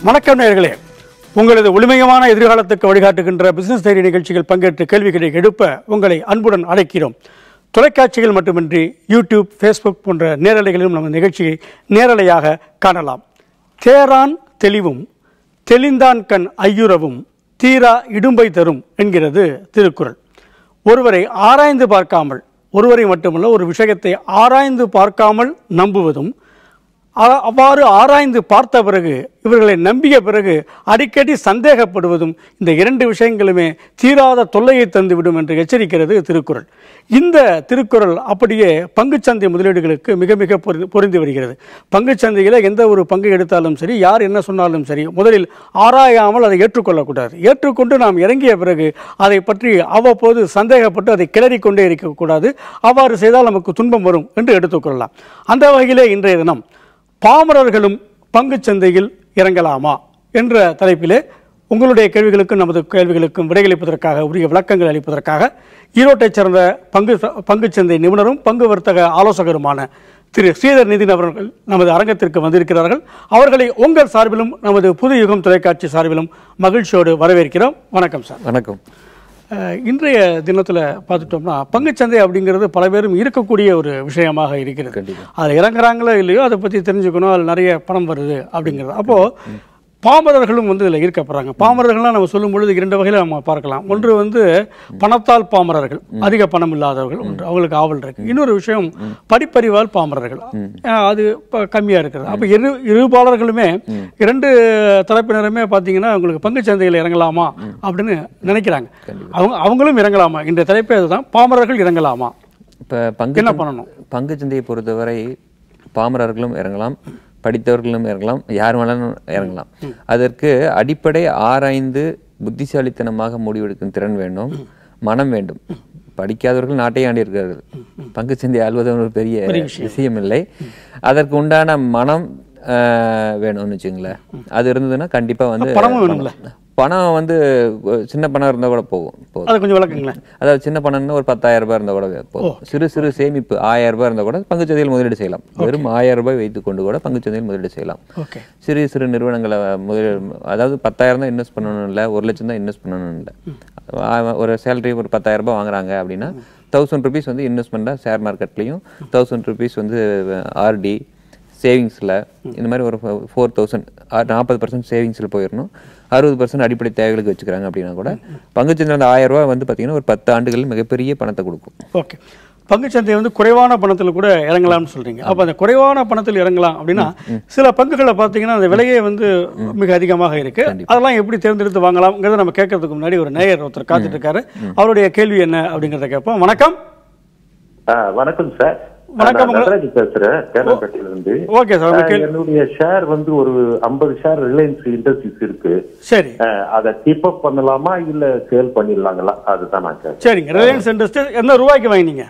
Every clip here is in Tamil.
வணக்கம் நேயர்களே உங்களது ஒளிமயமான எதிர்காலத்துக்கு வழிகாட்டுகின்ற பிசினஸ் தைரிய நிகழ்ச்சிகள் பங்கேற்று கேள்விகளை எழுப்ப உங்களை அன்புடன் அழைக்கிறோம் தொலைக்காட்சிகள் மட்டுமின்றி யூடியூப் ஃபேஸ்புக் போன்ற நேரலைகளிலும் நம்ம நிகழ்ச்சியை நேரலையாக காணலாம் தேரான் தெளிவும் தெளிந்தான் கண் ஐயுறவும் தீரா இடும்பை தரும் என்கிறது திருக்குறள் ஒருவரை ஆராய்ந்து பார்க்காமல் ஒருவரை மட்டுமல்ல ஒரு விஷயத்தை ஆராய்ந்து பார்க்காமல் நம்புவதும் அ- அவ்வாறு ஆராய்ந்து பார்த்த பிறகு இவர்களை நம்பிய பிறகு அடிக்கடி சந்தேகப்படுவதும் இந்த இரண்டு விஷயங்களுமே தீராத தொல்லையை தந்துவிடும் என்று எச்சரிக்கிறது திருக்குறள் இந்த திருக்குறள் அப்படியே பங்குச்சந்தை முதலீடுகளுக்கு மிக மிக பொருந்தி- பொருந்தி வருகிறது பங்குச்சந்தையில் எந்த ஒரு பங்கு எடுத்தாலும் சரி யார் என்ன சொன்னாலும் சரி முதலில் ஆராயாமல் அதை ஏற்றுக்கொள்ளக்கூடாது ஏற்றுக்கொண்டு நாம் இறங்கிய பிறகு அதை பற்றி அவ்வப்போது சந்தேகப்பட்டு அதை கிளறிக் கொண்டே இருக்கக்கூடாது அவ்வாறு செய்தால் நமக்கு துன்பம் வரும் என்று எடுத்துக்கொள்ளலாம் அந்த வகையிலே இன்றைய தினம் பாமரர்களும் பங்குச் சந்தையில் இறங்கலாமா என்ற தலைப்பிலே உங்களுடைய கேள்விகளுக்கும் நமது கேள்விகளுக்கும் விடையளிப்பதற்காக உரிய விளக்கங்கள் அளிப்பதற்காக ஈரோட்டைச் சேர்ந்த பங்கு பங்குச் சந்தை நிபுணரும் பங்கு வர்த்தக ஆலோசகருமான திரு ஸ்ரீதர் நிதின் அவர்கள் நமது அரங்கத்திற்கு வந்திருக்கிறார்கள் அவர்களை உங்கள் சார்பிலும் நமது புது யுகம் தொலைக்காட்சி சார்பிலும் மகிழ்ச்சியோடு வரவேற்கிறோம் வணக்கம் சார் வணக்கம் அஹ், இன்றைய தினத்தில் பார்த்துட்டோம்னா பங்குச்சந்தை அப்படிங்கிறது பல பேரும் இருக்கக்கூடிய ஒரு விஷயமாக இருக்கிறது கண்டிப்பா. அதில் இறங்குறாங்களோ இல்லையோ அதை பற்றி தெரிஞ்சுக்கணும் அதில் நிறைய பணம் வருது அப்படிங்கிறது அப்போது பாமரர்களும் வந்து இதில் ஈர்க்கப்படுறாங்க பாமரர்கள்லாம் நம்ம சொல்லும் பொழுது இரண்டு வகையில் நம்ம பார்க்கலாம் ஒன்று வந்து பணத்தால் பாமரர்கள் அதிக பணம் இல்லாதவர்கள் ஒன்று அவங்களுக்கு ஆவல் இருக்கு இன்னொரு விஷயம் படிப்பறிவால் பாமரர்கள் அஹ், அது இப்போ கம்மியாக இருக்கிறது அப்போ இரு இருபாளர்களுமே இரண்டு தரப்பினருமே பார்த்தீங்கன்னா உங்களுக்கு பங்குச் சந்தையில் இறங்கலாமா அப்படின்னு நினைக்கிறாங்க அவங்க அவங்களும் இறங்கலாமா இந்த தலைப்பே அதுதான் பாமரர்கள் இறங்கலாமா இப்போ பங்கு என்ன சந்தை- பண்ணணும் பங்கு சந்தையை பொறுத்தவரை பாமரர்களும் இறங்கலாம் படித்தவர்களும் இறங்கலாம் யார் வேணாலும் இறங்கலாம் அதற்கு அடிப்படை ஆராய்ந்து புத்திசாலித்தனமாக முடிவெடுக்கும் திறன் வேண்டும் மனம் வேண்டும் படிக்காதவர்கள் நாட்டை ஆண்டி இருக்கிறார்கள் பங்கு சந்தை ஆள்வது ஒரு பெரிய விஷயம் இல்லை அதற்கு உண்டான மனம் ஆஹ், வேணும்னு வச்சுங்களேன் அது இருந்ததுன்னா கண்டிப்பா வந்து பணமும் வேணும்ல? பணம் வந்து சின்ன பணம் இருந்தா கூட போகும் போதும் அதை கொஞ்சம் விளக்குங்களேன் அதாவது சின்ன பணம்னு ஒரு பத்தாயிரம் ரூபாய் இருந்தா கூட போதும் சிறு சிறு சேமிப்பு ஆயிரம் ரூபாய் இருந்தா கூட பங்குச்சந்தையில் முதலீடு செய்யலாம் வெறும் ஆயிரம் ரூபாய் வைத்துக் கொண்டு கூட பங்குச்சந்தையில் முதலீடு செய்யலாம் ஓகே சிறு சிறு நிறுவனங்களை முதலீடு அதாவது பத்தாயிரம் தான் இன்வெஸ்ட் பண்ணணும் இல்லை ஒரு லட்சம் தான் இன்வெஸ்ட் பண்ணணும் இல்லை ஆ, ஒரு சேலரி ஒரு பத்தாயிரம் ரூபாய் வாங்குறாங்க அப்படின்னா தௌசண்ட் ருபீஸ் வந்து இன்வெஸ்ட்மெண்ட்டாக ஷேர் மார்க்கெட்லையும் தௌசண்ட் ருபீஸ் வந்து ஆர்டி சேவிங்ஸில் இந்த மாதிரி ஒரு ஃபோர் தௌசண்ட் நாற்பது பர்சன்ட் சேவிங்ஸில் போயிடணும் அறுபது பர்சன்ட் அடிப்படை தேவைகளுக்கு வச்சுக்கிறாங்க அப்படின்னா கூட பங்குச்சந்தை அந்த ஆயிரம் ரூபாய் வந்து பார்த்தீங்கன்னா ஒரு பத்து ஆண்டுகள் மிகப்பெரிய பணத்தை கொடுக்கும் ஓகே பங்குச்சந்தை வந்து குறைவான பணத்தில் கூட இறங்கலாம்னு சொல்றீங்க அப்போ அந்த குறைவான பணத்தில் இறங்கலாம் அப்படின்னா சில பங்குகளை பார்த்தீங்கன்னா அந்த விலையே வந்து மிக அதிகமாக இருக்கு அதெல்லாம் எப்படி தேர்ந்தெடுத்து வாங்கலாம்ங்கிறத நம்ம கேட்கறதுக்கு முன்னாடி ஒரு நேயர் ஒருத்தர் காத்துட்டு இருக்காரு அவருடைய கேள்வி என்ன அப்படிங்கிறத கேட்போம் வணக்கம் ஆ, வணக்கம் சார் வணக்கம் நான் நடராஜ் பேசுறேன் கேரளப்பட்டில இருந்து ஓகே சார் உங்க ஆ, கேள்வி என்னுடைய ஷேர் வந்து ஒரு 50 ஷேர் ரிலையன்ஸ் இண்டஸ்ட்ரீஸ் இருக்கு சரி ஆ, அதை கீப் அப் பண்ணலாமா இல்ல சேல் பண்ணிடலாங்களா அதுதான் நான் கேட்கிறேன் சரிங்க ரிலையன்ஸ் இண்டஸ்ட்ரீஸ் எந்த ரூபாய்க்கு வாங்கினீங்க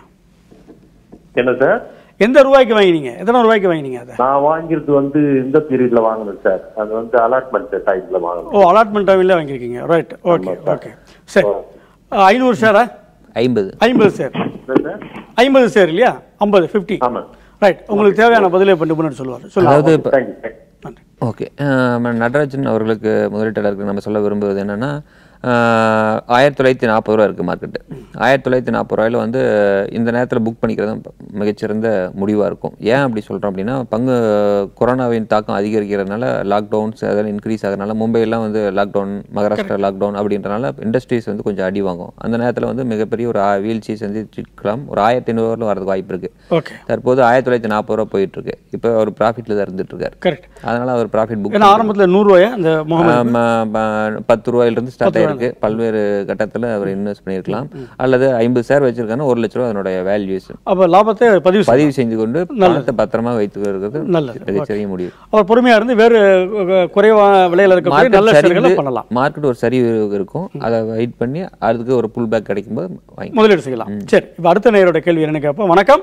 என்ன சார் எந்த ரூபாய்க்கு வாங்கினீங்க எத்தனை ரூபாய்க்கு வாங்கினீங்க அதை நான் வாங்கியிருது வந்து இந்த பீரியட்ல வாங்கினேன் சார் அது வந்து அலாட்மெண்ட் டைம்ல வாங்கினேன் ஓ அலாட்மெண்ட் டைமில் வாங்கியிருக்கீங்க ரைட் ஓகே ஓகே சரி ஐநூறு ஷேரா ஐம்பது ஐம்பது ஷேர் என்ன சார் ஐம்பது ஷேர் இல்லையா ஐம்பது ஃபிஃப்டி ஆமா ரைட் உங்களுக்கு தேவையான பதிலே பண்ணி பண்ணி சொல்லுவார் சொல்லுங்க அதாவது இப்போ தேங்க்யூ நன்றி ஓகே நடராஜன் அவர்களுக்கு முதலீட்டாளருக்கு நம்ம சொல்ல விரும்புவது என்னன்னா ஆஹ், ஆயிரத்தி தொள்ளாயிரத்தி நாற்பது ரூபா இருக்குது மார்க்கெட்டு ஆயிரத்தி தொள்ளாயிரத்தி நாற்பது ரூபாயில வந்து இந்த நேரத்தில் புக் பண்ணிக்கிறது தான் மிகச்சிறந்த முடிவாக இருக்கும் ஏன் அப்படி சொல்கிறோம் அப்படின்னா பங்கு கொரோனாவின் தாக்கம் அதிகரிக்கிறதுனால லாக்டவுன்ஸ் அதெல்லாம் இன்க்ரீஸ் ஆகிறதுனால மும்பையெல்லாம் வந்து லாக்டவுன் மகாராஷ்டிரா லாக்டவுன் அப்படின்றனால இண்டஸ்ட்ரீஸ் வந்து கொஞ்சம் அடி வாங்கும் அந்த நேரத்தில் வந்து மிகப்பெரிய ஒரு வீழ்ச்சி சந்திச்சிருக்கலாம் ஒரு ஆயிரத்தி ஐநூறுவாரில் வரதுக்கு வாய்ப்பு இருக்குது ஓகே தற்போது ஆயிரத்தி தொள்ளாயிரத்தி நாற்பது ரூபா போயிட்டு இருக்கு இப்போ அவர் ப்ராஃபிட்டில் தான் இருந்துட்டு இருக்காரு கரெக்ட் அதனால அவர் ப்ராஃபிட் புக் ஏன்னா ஆரம்பத்தில் நூறுரூவாயா அந்த முகமது பத்து ரூபாயிலிருந்து ஸ்டார்ட் ஆயிருக்கு பல்வேறு கட்டத்தில் அவர் இன்வெஸ்ட் பண்ணியிருக்கலாம் அல்லது ஐம்பது ஷேர் வச்சிருக்காங்கன்னா ஒரு லட்ச ரூபா அதனுடைய வேல்யூஸ் அப்போ லாபத்தை பதிவு செய்ய பதிவு செஞ்சு கொண்டு பணத்தை பத்திரமா வைத்துக்கிறது நல்லது. மிகச்சிறிய முடிவு அவர் பொறுமையாக இருந்து வேறு அஹ், குறைவான விலையில் இருக்கக்கூடிய நல்ல ஷேர்களை பண்ணலாம் மார்க்கெட் ஒரு சரிவு இருக்கும் அதை வெயிட் பண்ணி அதுக்கு ஒரு புல் பேக் கிடைக்கும்போது வாங்கி முதலீடு செய்யலாம் சரி இப்போ அடுத்த நேயரோட கேள்வி என்னன்னு கேட்போம் வணக்கம்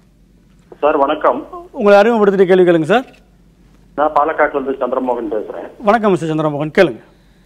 சார் வணக்கம் உங்களை அறிமுகப்படுத்திட்டு கேள்வி கேளுங்க சார் நான் பாலக்காட்டுல இருந்து சந்திரமோகன் பேசுறேன் வணக்கம் மிஸ்டர் சந்திரமோகன் கேளுங்க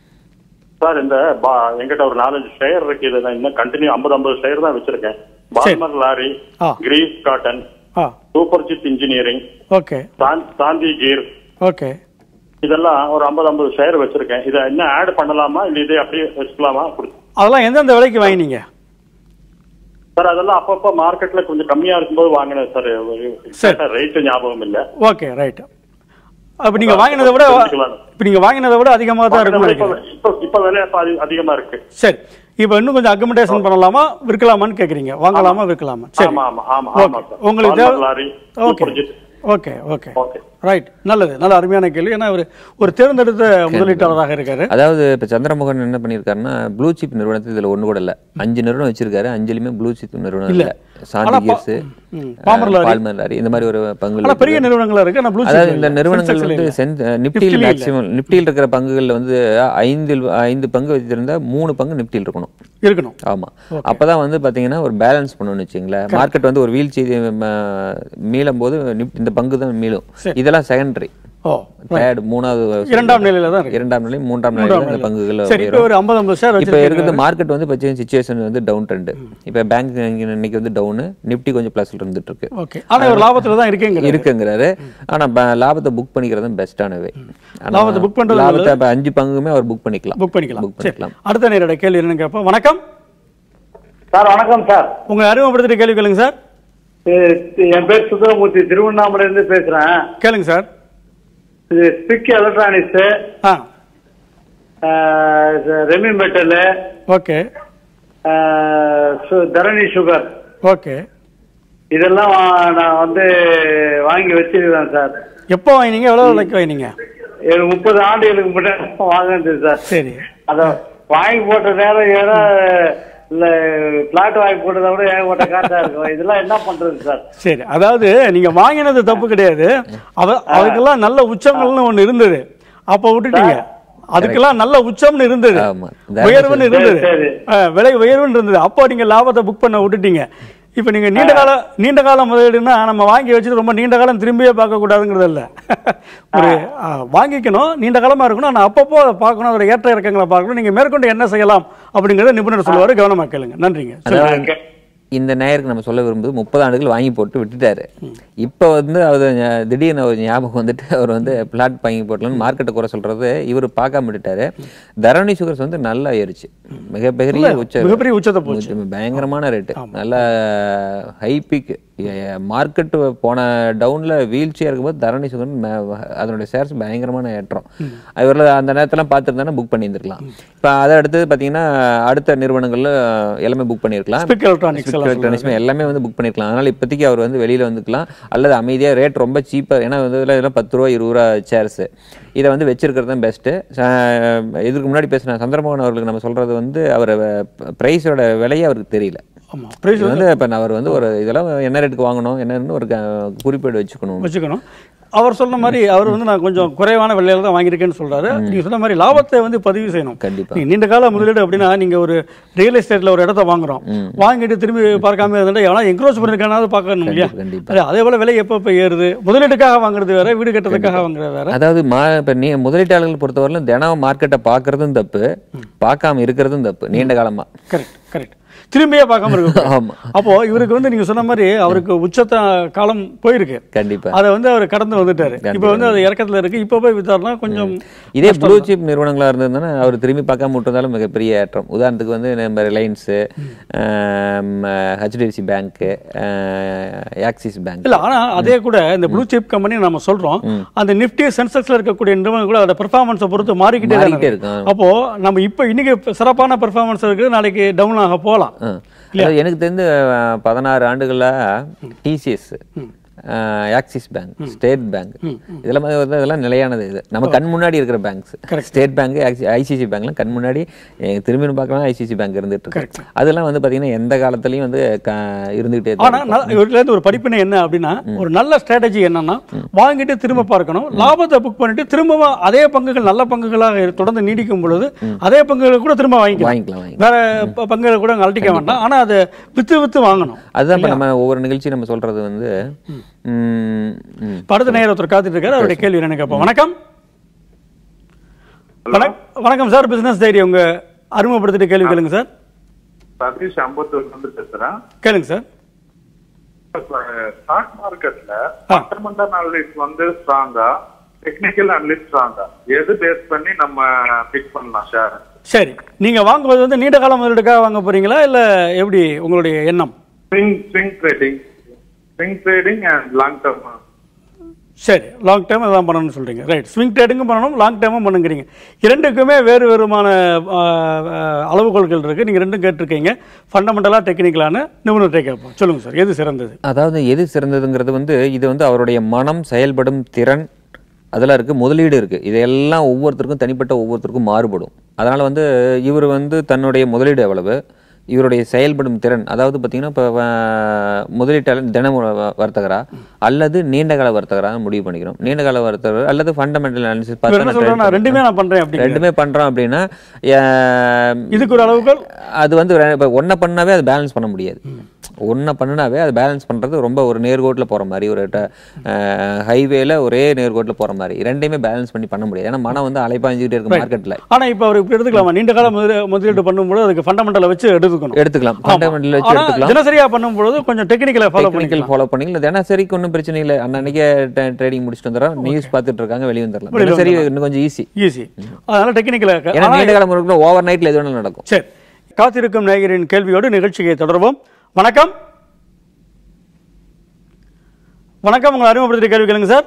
சார் இந்த பா- எங்கிட்ட ஒரு நாலஞ்சு ஷேர் இருக்கு இதுல இன்னும் கண்டினியூ ஐம்பது ஐம்பது ஷேர் தான் வச்சிருக்கேன் பால்மர் லாரி ஆ. கிரீஸ் காட்டன் ஆ சூப்பர் சிப் engineering okay Shanthi Gear okay இதெல்லாம் ஒரு ஐம்பது ஐம்பது ஷேர் வச்சிருக்கேன் இதை என்ன ஆட் பண்ணலாமா இல்ல இதே அப்படியே வச்சுக்கலாமா கொடுத்து அதெல்லாம் எந்தெந்த விலைக்கு வாங்கினீங்க சார் அதெல்லாம் அப்பப்போ மார்க்கெட்ல கொஞ்சம் கம்மியா இருக்கும்போது வாங்கினேன் சார் ரேட்டு ஞாபகம் இல்ல ஓகே ரைட் அப்போ நீங்கள் வாங்கினதை விட தெரிஞ்சுக்கலாம். இப்போ நீங்கள் வாங்கினதை விட அதிகமாக தான் இருக்கும்னு இப்ப நினைக்கிறேன் இப்ப இப்ப விலை அப்ப அதி- அதிகமா இருக்கு சரி இப்போ இன்னும் கொஞ்சம் அக்கமடேஷன் பண்ணலாமா விற்கலாமான்னு கேட்குறீங்க வாங்கலாமா விற்கலாமா சரி ஆமா ஆமா ஆமா ஆமா ஓகே சார் உங்களுக்கு Farmer தேவை Lawrie okay super jet okay okay okay right நல்லது நல்ல அருமையான கேள்வி ஏன்னா அவர் ஒரு தேர்ந்தெடுத்த முதலீட்டாளராக இருக்காரு அதாவது இப்போ சந்திரமோகன் என்ன பண்ணியிருக்காருன்னா ப்ளூ சிப் நிறுவனத்தில் இதில் ஒன்று கூட இல்லை அஞ்சு நிறுவனம் வச்சிருக்காரு அஞ்சுலையுமே ப்ளூ சிப் நிறுவனம் இல்லை சாந்தி ஆனா பா- கியர்ஸ் ம், பாமர் லாரி. பால்மர் லாரி இந்த மாதிரி ஒரு பங்கு ஆனால் பெரிய நிறுவனங்களா இருக்கு ஆனால் ப்ளூ அதாவது இந்த நிறுவனங்கள் வந்து சென் நிப்டியில் மேக்ஸிமம் நிப்டியில் இருக்கிற பங்குகள்ல வந்து ஐந்தில் ஐந்து பங்கு வச்சிருந்தா மூணு பங்கு நிப்டியில் இருக்கணும் இருக்கணும் ஆமா அப்பதான் வந்து பாத்தீங்கன்னா ஒரு பேலன்ஸ் பண்ணணும்னு வச்சுங்களேன் மார்க்கெட் வந்து ஒரு வீழ்ச்சி மீளும் போது நிப்- இந்த பங்கு தான் மீளும் இதெல்லாம் செகண்டரி ஓ தேர்ட் மூணாவது இரண்டாம் நிலையில தான் இருக்கு இரண்டாம் நிலை மூன்றாம் நிலையில இந்த பங்குகள் சரி இப்போ ஒரு ஐம்பது ஐம்பது ஷேர் இப்போ வச்சிருக்கீங்க இருக்கிறது மார்க்கெட் வந்து இப்போ சுச்சுவேஷன் வந்து டவுன் ட்ரெண்ட் இப்போ பேங்க் இன்னைக்கு வந்து டவுனு நிப்டி கொஞ்சம் ப்ளஸ்ல இருந்துட்டு இருக்கு ஓகே ஆனால் ஒரு லாபத்தில் தான் இருக்கேங்க இருக்குங்கிறாரு ஆனா ப- லாபத்தை புக் பண்ணிக்கிறது பெஸ்டான வே லாபத்தை book பண்றது லாபத்தை அப்ப அஞ்சு பங்குமே அவர் புக் பண்ணிக்கலாம் புக் பண்ணிக்கலாம் புக் சரி பண்ணிக்கலாம் அடுத்த நேரோட கேள்வி என்னன்னு கேட்போம் வணக்கம் சார் வணக்கம் சார் உங்களை அறிமுகப்படுத்திட்டு கேள்வி கேளுங்க சார் இது- என் பேர் சுந்தரமூர்த்தி திருவண்ணாமலையில இருந்து பேசுறேன் கேளுங்க சார் இது ஸ்பிக் எலக்ட்ரானிக்ஸ் ஆ Remi metal okay Dharani sugar okay இதெல்லாம் வா- நான் வந்து வாங்கி வச்சிருக்கேன் சார் எப்போ வாங்கினீங்க எவ்வளோ விலைக்கு வாங்கினீங்க எனக்கு முப்பது ஆண்டுகளுக்கு முன்னாடி வாங்கினது சார் சரி அத வாங்கி போட்ட நேரம் ஏதோ இல்ல பிளாட் வாங்கி போட்டதை விட ஏகப்பட்ட காசா இருக்கும் இதெல்லாம் என்ன பண்றது சார் சரி அதாவது நீங்க வாங்கினது தப்பு கிடையாது அவ அதுக்கெல்லாம் நல்ல உச்சங்கள்னு ஒண்ணு இருந்தது அப்ப விட்டுட்டீங்க அதுக்கெல்லாம் நல்ல உச்சம்னு இருந்தது ஆமா. உயர்வுன்னு இருந்தது சரி. ஆ, விலை உயர்வுன்னு இருந்தது அப்போ நீங்க லாபத்தை புக் பண்ண விட்டுட்டீங்க இப்ப நீங்க நீண்ட கால நீண்ட கால முதலீடுனா நம்ம வாங்கி வச்சுட்டு ரொம்ப நீண்ட காலம் திரும்பியே பார்க்க கூடாதுங்கிறது இல்ல ஒரு ஆ, வாங்கிக்கணும் நீண்ட காலமா இருக்கணும் ஆனா அப்பப்போ அதை பார்க்கணும் அதோட ஏற்ற இறக்கங்களை பார்க்கணும் நீங்க மேற்கொண்டு என்ன செய்யலாம் அப்படிங்கறத நிபுணர் சொல்லுவாரு கவனமா கேளுங்க நன்றிங்க அதாவது இந்த நேயருக்கு நம்ம சொல்ல விரும்புது முப்பது ஆண்டுகள் வாங்கி போட்டு விட்டுட்டாரு இப்போ வந்து அவர் ஞா- திடீர்னு ஒரு ஞாபகம் வந்துட்டு அவர் வந்து பிளாட் வாங்கி போட்டலன்னு மார்க்கெட்டை குறை சொல்றது இவர் பார்க்காம விட்டுட்டாரு தரணி சுகர்ஸ் வந்து நல்லா ஏறிச்சு மிகப்பெரிய உச்ச மிகப்பெரிய உச்சத்தை போச்சு உச்ச- பயங்கரமான ரேட்டு நல்ல ஹை பீக் மார்க்கெட் போன டவுன்ல வீழ்ச்சியா இருக்கும்போது தரணி சுகர் ம- அதனுடைய ஷேர்ஸ் பயங்கரமான ஏற்றம் இவரில் அந்த நேரத்துல பார்த்துருந்தானே புக் பண்ணியிருந்திருக்கலாம் இப்போ அதை அடுத்தது பார்த்தீங்கன்னா அடுத்த நிறுவனங்கள்ல எல்லாமே புக் பண்ணியிருக்கலாம் ஸ்பிக் எலக்ட்ரானிக்ஸ் எல்லாம் எலக்ட்ரானிக்ஸ் எல்லாமே வந்து புக் பண்ணிருக்கலாம் அதனால இப்போதைக்கு அவர் வந்து வெளியில வந்துக்கலாம் அல்லது அமைதியா ரேட் ரொம்ப சீப்பா ஏன்னா வந்து இதுல இதெல்லாம் பத்து ரூபா இருபது ரூபா சேர்ஸ் இதை வந்து வச்சிருக்கிறது தான் பெஸ்ட்டு இதுக்கு முன்னாடி பேசின சந்திரமோகன் அவர்களுக்கு நம்ம சொல்றது வந்து அவர் ப்ரைஸோட விலையே அவருக்கு தெரியல ஆமா பிரைஸ் இது வந்து இப்போ அவர் வந்து ஒரு இதெல்லாம் என்ன ரேட்டுக்கு வாங்கணும் என்னன்னு ஒரு க- குறிப்பேடு வச்சுக்கணும் வச்சுக்கணும் அவர் சொன்ன மாதிரி அவர் வந்து நான் கொஞ்சம் குறைவான விலையில தான் வாங்கியிருக்கேன்னு சொல்றாரு நீங்க சொன்ன மாதிரி லாபத்தை வந்து பதிவு செய்யணும் கண்டிப்பா. நீங்க நீண்ட கால முதலீடு அப்படின்னா நீங்க ஒரு ரியல் எஸ்டேட்ல ஒரு இடத்த வாங்குறோம் வாங்கிட்டு திரும்பி பார்க்காம இருந்தா எவனா என்க்ரோச் பண்ணிருக்கானாவது பார்க்கணும் இல்லையா கண்டிப்பா. அது அதே போல விலை எப்ப எப்ப ஏறுது முதலீட்டுக்காக வாங்குறது வேற வீடு கட்டுறதுக்காக வாங்குறது வேற அதாவது மா இப்போ நீ முதலீட்டாளர்கள் பொறுத்தவரையிலும் தினம் மார்க்கெட்டை பார்க்கறதும் தப்பு பார்க்காம இருக்கிறதும் தப்பு நீண்ட காலமா கரெக்ட் கரெக்ட் திரும்பியே பார்க்காம இருக்கு ஆமா அப்போ இவருக்கு வந்து நீங்க சொன்ன மாதிரி அவருக்கு உச்சத்த காலம் போயிருக்கு கண்டிப்பா அதை வந்து அவர் கடந்து வந்துட்டாரு இப்போ வந்து அது இறக்கத்துல இருக்கு இப்போ போய் வித்தாருன்னா கொஞ்சம் இதே ப்ளூ சிப் நிறுவனங்களா இருந்ததுன்னா அவர் திரும்பி பார்க்காம விட்டுருந்தாலும் மிகப்பெரிய ஏற்றம் உதாரணத்துக்கு வந்து நம்ம ரிலையன்ஸு ஹெச்டிஎஃப்சி பேங்க்கு ஆக்சிஸ் பேங்க் இல்ல ஆனா அதே கூட இந்த ப்ளூ சிப் கம்பெனி நம்ம சொல்றோம் அந்த நிஃப்டி சென்செக்ஸ்ல இருக்கக்கூடிய நிறுவனம் கூட அதோட பெர்ஃபார்மன்ஸை பொறுத்து மாறிக்கிட்டே தான் மாறிக்கிட்டே இருக்கு. இருக்கும். அப்போ நம்ம இப்போ இன்னைக்கு சிறப்பான பெர்ஃபார்மன்ஸ் இருக்கு நாளைக்கு டவுன் ஆக போகலாம் அதாவது எனக்கு தெரிந்து அஹ், பதினாறு ஆண்டுகளா TCS Axis Bank State Bank இதெல்லாம் வந்து வந்து இதெல்லாம் நிலையானது இது நம்ம கண் முன்னாடி இருக்கிற பேங்க்ஸ் ஸ்டேட் பேங்க் ஐசிசி பேங்க்லாம் கண் முன்னாடி அஹ், திரும்பி பார்க்கலாம் ஐசிசி பேங்க் இருந்துட்டு இருக்கு அதெல்லாம் வந்து பாத்தீங்கன்னா எந்த காலத்துலயும் வந்து க- இருந்துகிட்டே தான் ஆனா நல்ல- இவர்ல இருந்து ஒரு படிப்பினை என்ன அப்படின்னா ஒரு நல்ல ஸ்ட்ராட்டஜி என்னன்னா வாங்கிட்டு திரும்ப பார்க்கணும் லாபத்தை புக் பண்ணிட்டு திரும்பவும் அதே பங்குகள் நல்ல பங்குகளாக தொடர்ந்து நீடிக்கும் பொழுது அதே பங்குகளை கூட திரும்ப வாங்கிக்கலாம் வாங்கிக்கலாம் வாங்கிக்கலாம் வேற ப- பங்குகளை கூட அழட்டிக்க வேண்டாம் ஆனா அதை வித்து வித்து வாங்கணும் அதுதான் இப்ப நம்ம ஒவ்வொரு நிகழ்ச்சி நம்ம சொல்றது வந்து ம், ம். இப்ப அடுத்த நேரம் ஒருத்தர் காத்துட்டு இருக்காரு அவருடைய கேள்வி என்னன்னு கேட்போம் வணக்கம் வணக்- வணக்கம் சார் பிசினஸ் டைரி உங்க அறிமுகப்படுத்திட்டு கேள்வி கேளுங்க சார் சதீஷ் அம்பத்தூர்ல இருந்து பேசுறேன் கேளுங்க சார் ஸ்டாக் மார்க்கெட்ல ஆ. ஃபண்டமெண்டல் அனாலிசிஸ் வந்து ஸ்ட்ராங்கா டெக்னிக்கல் அனலிஸ்ட் ஸ்ட்ராங்கா எது பேஸ் பண்ணி நம்ம பிக் பண்ணலாம் ஷேர் சரி நீங்க வாங்குவது வந்து நீண்ட கால முதலீடுக்காக வாங்க போறீங்களா இல்ல எப்படி உங்களுடைய எண்ணம் swing swing trading swing trading and long term சரி லாங் டைம் அதான் பண்ணணும்னு சொல்றீங்க ரைட் ஸ்விங் ட்ரேடிங்கும் பண்ணணும் லாங் டைமும் பண்ணுங்கிறீங்க இரண்டுக்குமே வேறு வேறுமான ஆ, ஆ, அளவுகோல்கள் இருக்கு நீங்க ரெண்டும் கேட்டிருக்கீங்க ஃபண்டமெண்டலா டெக்னிக்கலான நிபுணர்கிட்ட கேட்போம் சொல்லுங்க சார் எது சிறந்தது அதாவது எது சிறந்ததுங்கிறது வந்து இது வந்து அவருடைய மனம் செயல்படும் திறன் அதெல்லாம் இருக்குது முதலீடு இருக்குது இதெல்லாம் ஒவ்வொருத்தருக்கும் தனிப்பட்ட ஒவ்வொருத்தருக்கும் மாறுபடும் அதனால் வந்து இவர் வந்து தன்னுடைய முதலீடு எவ்வளவு இவருடைய செயல்படும் திறன் அதாவது பார்த்தீங்கன்னா இப்போ முதலீட்டாளர் தின வ- வர்த்தகரா அல்லது நீண்ட கால வர்த்தகரா முடிவு பண்ணிக்கணும் நீண்ட கால வர்த்தகர் அல்லது ஃபண்டமெண்டல் அனாலிசிஸ் இவர் என்ன சொல்றாருன்னா ரெண்டுமே நான் பண்றேன் அப்படிங்க ரெண்டுமே பண்ணுறோம் அப்படின்னா அஹ், இதுக்கு ஒரு அளவுகள் அது வந்து இப்போ ஒன்றை பண்ணாவே அது பேலன்ஸ் பண்ண முடியாது ஒன்றை பண்ணினாவே அது பேலன்ஸ் பண்ணுறது ரொம்ப ஒரு நேர்கோட்டில் போகிற மாதிரி ஒரு ஹைவேல ஒரே நேர்கோட்டில் போகிற மாதிரி ரெண்டையுமே பேலன்ஸ் பண்ணி பண்ண முடியாது ஏன்னா மனம் வந்து அலைப்பாஞ்சிக்கிட்டே இருக்கு மார்க்கெட்டில் ஆனா இப்ப அவர் இப்படி எடுத்துக்கலாமா நீண்ட கால முதலீ- முதலீடு பண்ணும்போது அதுக்கு ஃபண்டமெண்டலை வச்சு எடுத்துக்கணும் எடுத்துக்கலாம் ஆமா. ஃபண்டமெண்டல் வச்சு ஆனா எடுத்துக்கலாம் தினசரியா பண்ணும்பொழுது கொஞ்சம் டெக்னிக்கலை ஃபாலோ டெக்னிக்கல் பண்ணிக்கலாம் ஃபாலோ பண்ணிக்கலாம் தினசரிக்கு ஒன்றும் பிரச்சனை இல்லை அன்னன்னைக்கே ட்ரேடிங் முடிச்சுட்டு வந்துடுறோம் நியூஸ் பார்த்துட்டு இருக்காங்க வெளியே வந்துடலாம் வெளிய தினசரி இன்னும் கொஞ்சம் ஈஸி ஈஸி அதனால டெக்னிக்கலை ஏன்னா நீண்ட காலம் ஓவர் நைட்டில் எது வேணாலும் நடக்கும் சரி காத்திருக்கும் நேயரின் கேள்வியோடு நிகழ்ச்சியை தொடர்வோம் வணக்கம் வணக்கம் உங்களை அறிமுகப்படுத்திட்டு கேள்வி கேளுங்க சார்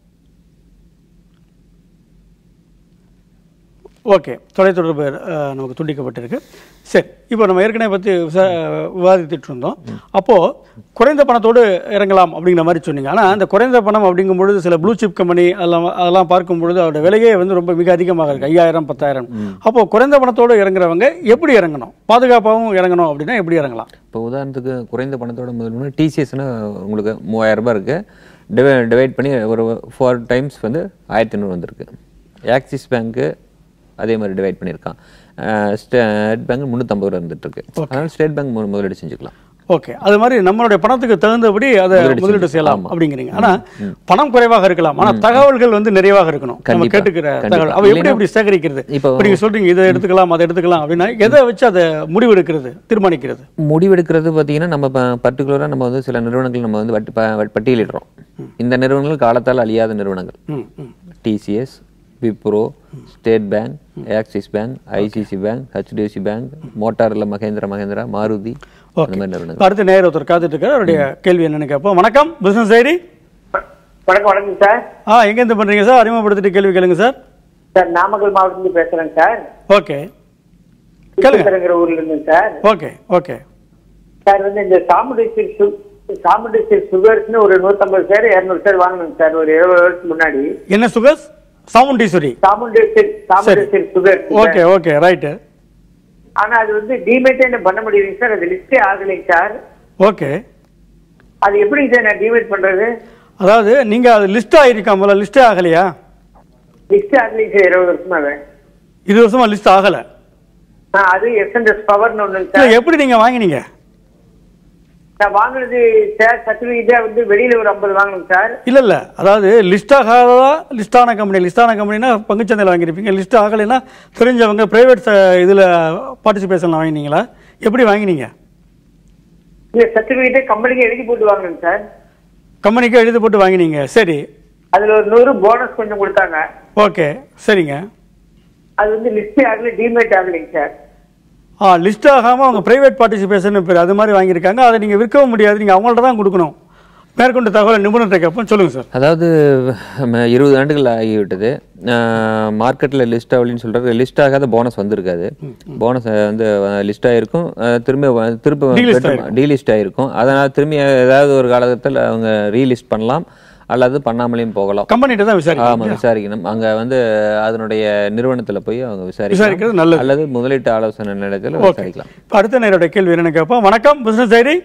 ஓகே தொலைத்தொடர்பு அஹ், நமக்கு துண்டிக்கப்பட்டிருக்கு சரி இப்போ நம்ம ஏற்கனவே பற்றி விசா- விவாதித்துட்டு இருந்தோம் அப்போது குறைந்த பணத்தோடு இறங்கலாம் அப்படிங்கிற மாதிரி சொன்னீங்க ஆனால் அந்த குறைந்த பணம் அப்படிங்கும் பொழுது சில ப்ளூ சிப் கம்பெனி அதெல்லாம் அதெல்லாம் பார்க்கும் பொழுது அதோட விலையே வந்து ரொம்ப மிக அதிகமாக இருக்குது ஐயாயிரம் பத்தாயிரம் அப்போது குறைந்த பணத்தோடு இறங்குறவங்க எப்படி இறங்கணும் பாதுகாப்பாகவும் இறங்கணும் அப்படின்னா எப்படி இறங்கலாம் இப்போ உதாரணத்துக்கு குறைந்த பணத்தோட முதல் டிசிஎஸ்னு உங்களுக்கு மூவாயிரம் ரூபாய் இருக்கு டிவை டிவைட் பண்ணி ஒரு ஃபோர் டைம்ஸ் வந்து ஆயிரத்தி ஐநூறு வந்திருக்கு ஆக்சிஸ் பேங்க்கு அதே மாதிரி டிவைட் பண்ணியிருக்கான் அஹ் ஸ்டேட் பேங்க் முந்நூற்றம்பது ரூபா இருந்துட்டு இருக்கு அதனால ஸ்டேட் பேங்க் மு- முதலீடு செஞ்சுக்கலாம் ஓகே அது மாதிரி நம்மளுடைய பணத்துக்கு தகுந்தபடி அதை முதலீடு முதலீடு செய்யலாம் ஆமா. அப்படிங்கிறீங்க ஆனா பணம் குறைவாக இருக்கலாம் ஆனா தகவல்கள் வந்து நிறைவாக இருக்கணும் நம்ம கண்டிப்பா, கேட்டுக்கிற கண்டிப்பா. தகவல் அவ எப்படி இல்லைன்னா- எப்படி சேகரிக்கிறது இப்போ- இப்போ நீங்க சொல்றீங்க இதை எடுத்துக்கலாம் அதை எடுத்துக்கலாம் அப்படின்னா எதை வச்சு அதை முடிவு எடுக்கிறது தீர்மானிக்கிறது முடிவெடுக்கிறது பார்த்தீங்கன்னா நம்ம பர்டிகுலராக நம்ம வந்து சில நிறுவனங்கள் நம்ம வந்து வட்டி ப- பட்டியலிடுறோம் இந்த நிறுவனங்கள் காலத்தால் அழியாத நிறுவனங்கள் ம், ம். TCS Wipro State Bank Axis Bank ICC Bank HDFC Bank மோட்டாரில் மகேந்திரா மகேந்திரா மாருதி அந்த மாதிரி நிறுவனங்கள் இப்ப அடுத்த நேரம் ஒருத்தர் காத்துட்டு இருக்காரு அவருடைய கேள்வி என்னன்னு கேட்போம் வணக்கம் பிசினஸ் ஐடி வணக்கம் வணக்கம் சார் ஆ எங்க இருந்து பண்றீங்க சார் அறிமுகப்படுத்திட்டு கேள்வி கேளுங்க சார் சார் நாமக்கல் மாவட்டத்திலிருந்து பேசுறேங்க சார் ஓகே கேளுங்க சித்தரங்கிற ஊர்ல இருந்து சார் ஓகே ஓகே சார் வந்து இந்த சாமுண்டேஸ்வரி சு சாமுண்டேஸ்வரி சுகர்ஸ்னு ஒரு நூத்தம்பது சேர் இரநூறு சேர் வாங்கணுங்க சார் ஒரு இருபது வருஷத்துக்கு முன்னாடி என்ன sugars Chamundeswari Chamundeswari Chamundeswari sugar okay okay right ஆனா அது வந்து டிமேட்டே பண்ண முடியுதுங்க சார் அது லிஸ்டே ஆகலைங்க சார் ஓகே அது எப்படிங்க சார் நான் டிமேட் பண்றது அதாவது நீங்க அது லிஸ்ட் ஆயிருக்கா முதல்ல லிஸ்டே ஆகலையா லிஸ்டே ஆகலைங்க சார் இருபது வருஷமாவே இது வருஷமா லிஸ்ட் ஆகல ஆ, அது எஸ்என்எஸ் பவர்னு ஒண்ணுங்க இல்ல, சார் எப்படி நீங்க வாங்கினீங்க நான் வாங்குனது சார் சர்டிபிகேட்டா வந்து வெளியில ஒரு ஐம்பது வாங்கணுங்க சார் இல்ல இல்ல அதாவது லிஸ்ட் ஆகாததா லிஸ்டான கம்பெனி லிஸ்டான கம்பெனினா பங்குச்சந்தையில் வாங்கியிருப்பீங்க லிஸ்ட் ஆகலைன்னா தெரிஞ்சவங்க பிரைவேட் இதுல பார்ட்டிசிபேஷன்ல வாங்கினீங்களா எப்படி வாங்கினீங்க இல்ல சர்டிபிகேட்டே கம்பெனிக்கு எழுதி போட்டு வாங்கணுங்க சார் கம்பெனிக்கு எழுதி போட்டு வாங்கினீங்க சரி அதுல ஒரு நூறு போனஸ் கொஞ்சம் கொடுத்தாங்க ஓகே சரிங்க அது வந்து லிஸ்டே ஆகல டிமேட் ஆகலைங்க சார் ஆ லிஸ்ட் ஆகாம அவங்க பிரைவேட் பார்ட்டிசிபேஷன் பேர் அது மாதிரி வாங்கியிருக்காங்க அதை நீங்க விற்கவும் முடியாது நீங்க அவங்கள்ட்ட தான் கொடுக்கணும் மேற்கொண்டு தகவல் நிபுணர்கிட்ட கேட்போம் சொல்லுங்க சார் அதாவது ம, இருபது ஆண்டுகள் ஆகிவிட்டது மார்க்கெட்டில் லிஸ்ட் ஆகலின்னு சொல்கிறது லிஸ்ட் ஆகாத போனஸ் வந்திருக்காது போனஸ் வந்து லிஸ்ட் ஆகிருக்கும் அஹ், திரும்ப வ- திரும்ப Delist டீலிஸ்ட் ஆகிருக்கும் அதனால் திரும்பி ஏதாவது ஒரு காலகட்டத்தில் அவங்க ரீலிஸ்ட் பண்ணலாம் அல்லது பண்ணாமலேயும் போகலாம் கம்பெனிகிட்ட தான் விசாரிக்கணும் ஆமாம் விசாரிக்கணும் அங்கே வந்து அதனுடைய நிறுவனத்தில் போய் அவங்க விசாரிக்கிறது விசாரிக்கலாம் நல்லது. அல்லது முதலீட்டு ஆலோசனை நிலையத்தில் ஓகே விசாரிக்கலாம் இப்போ அடுத்த நேரோட கேள்வி என்னன்னு கேட்போம் வணக்கம் பிசினஸ் ஐடி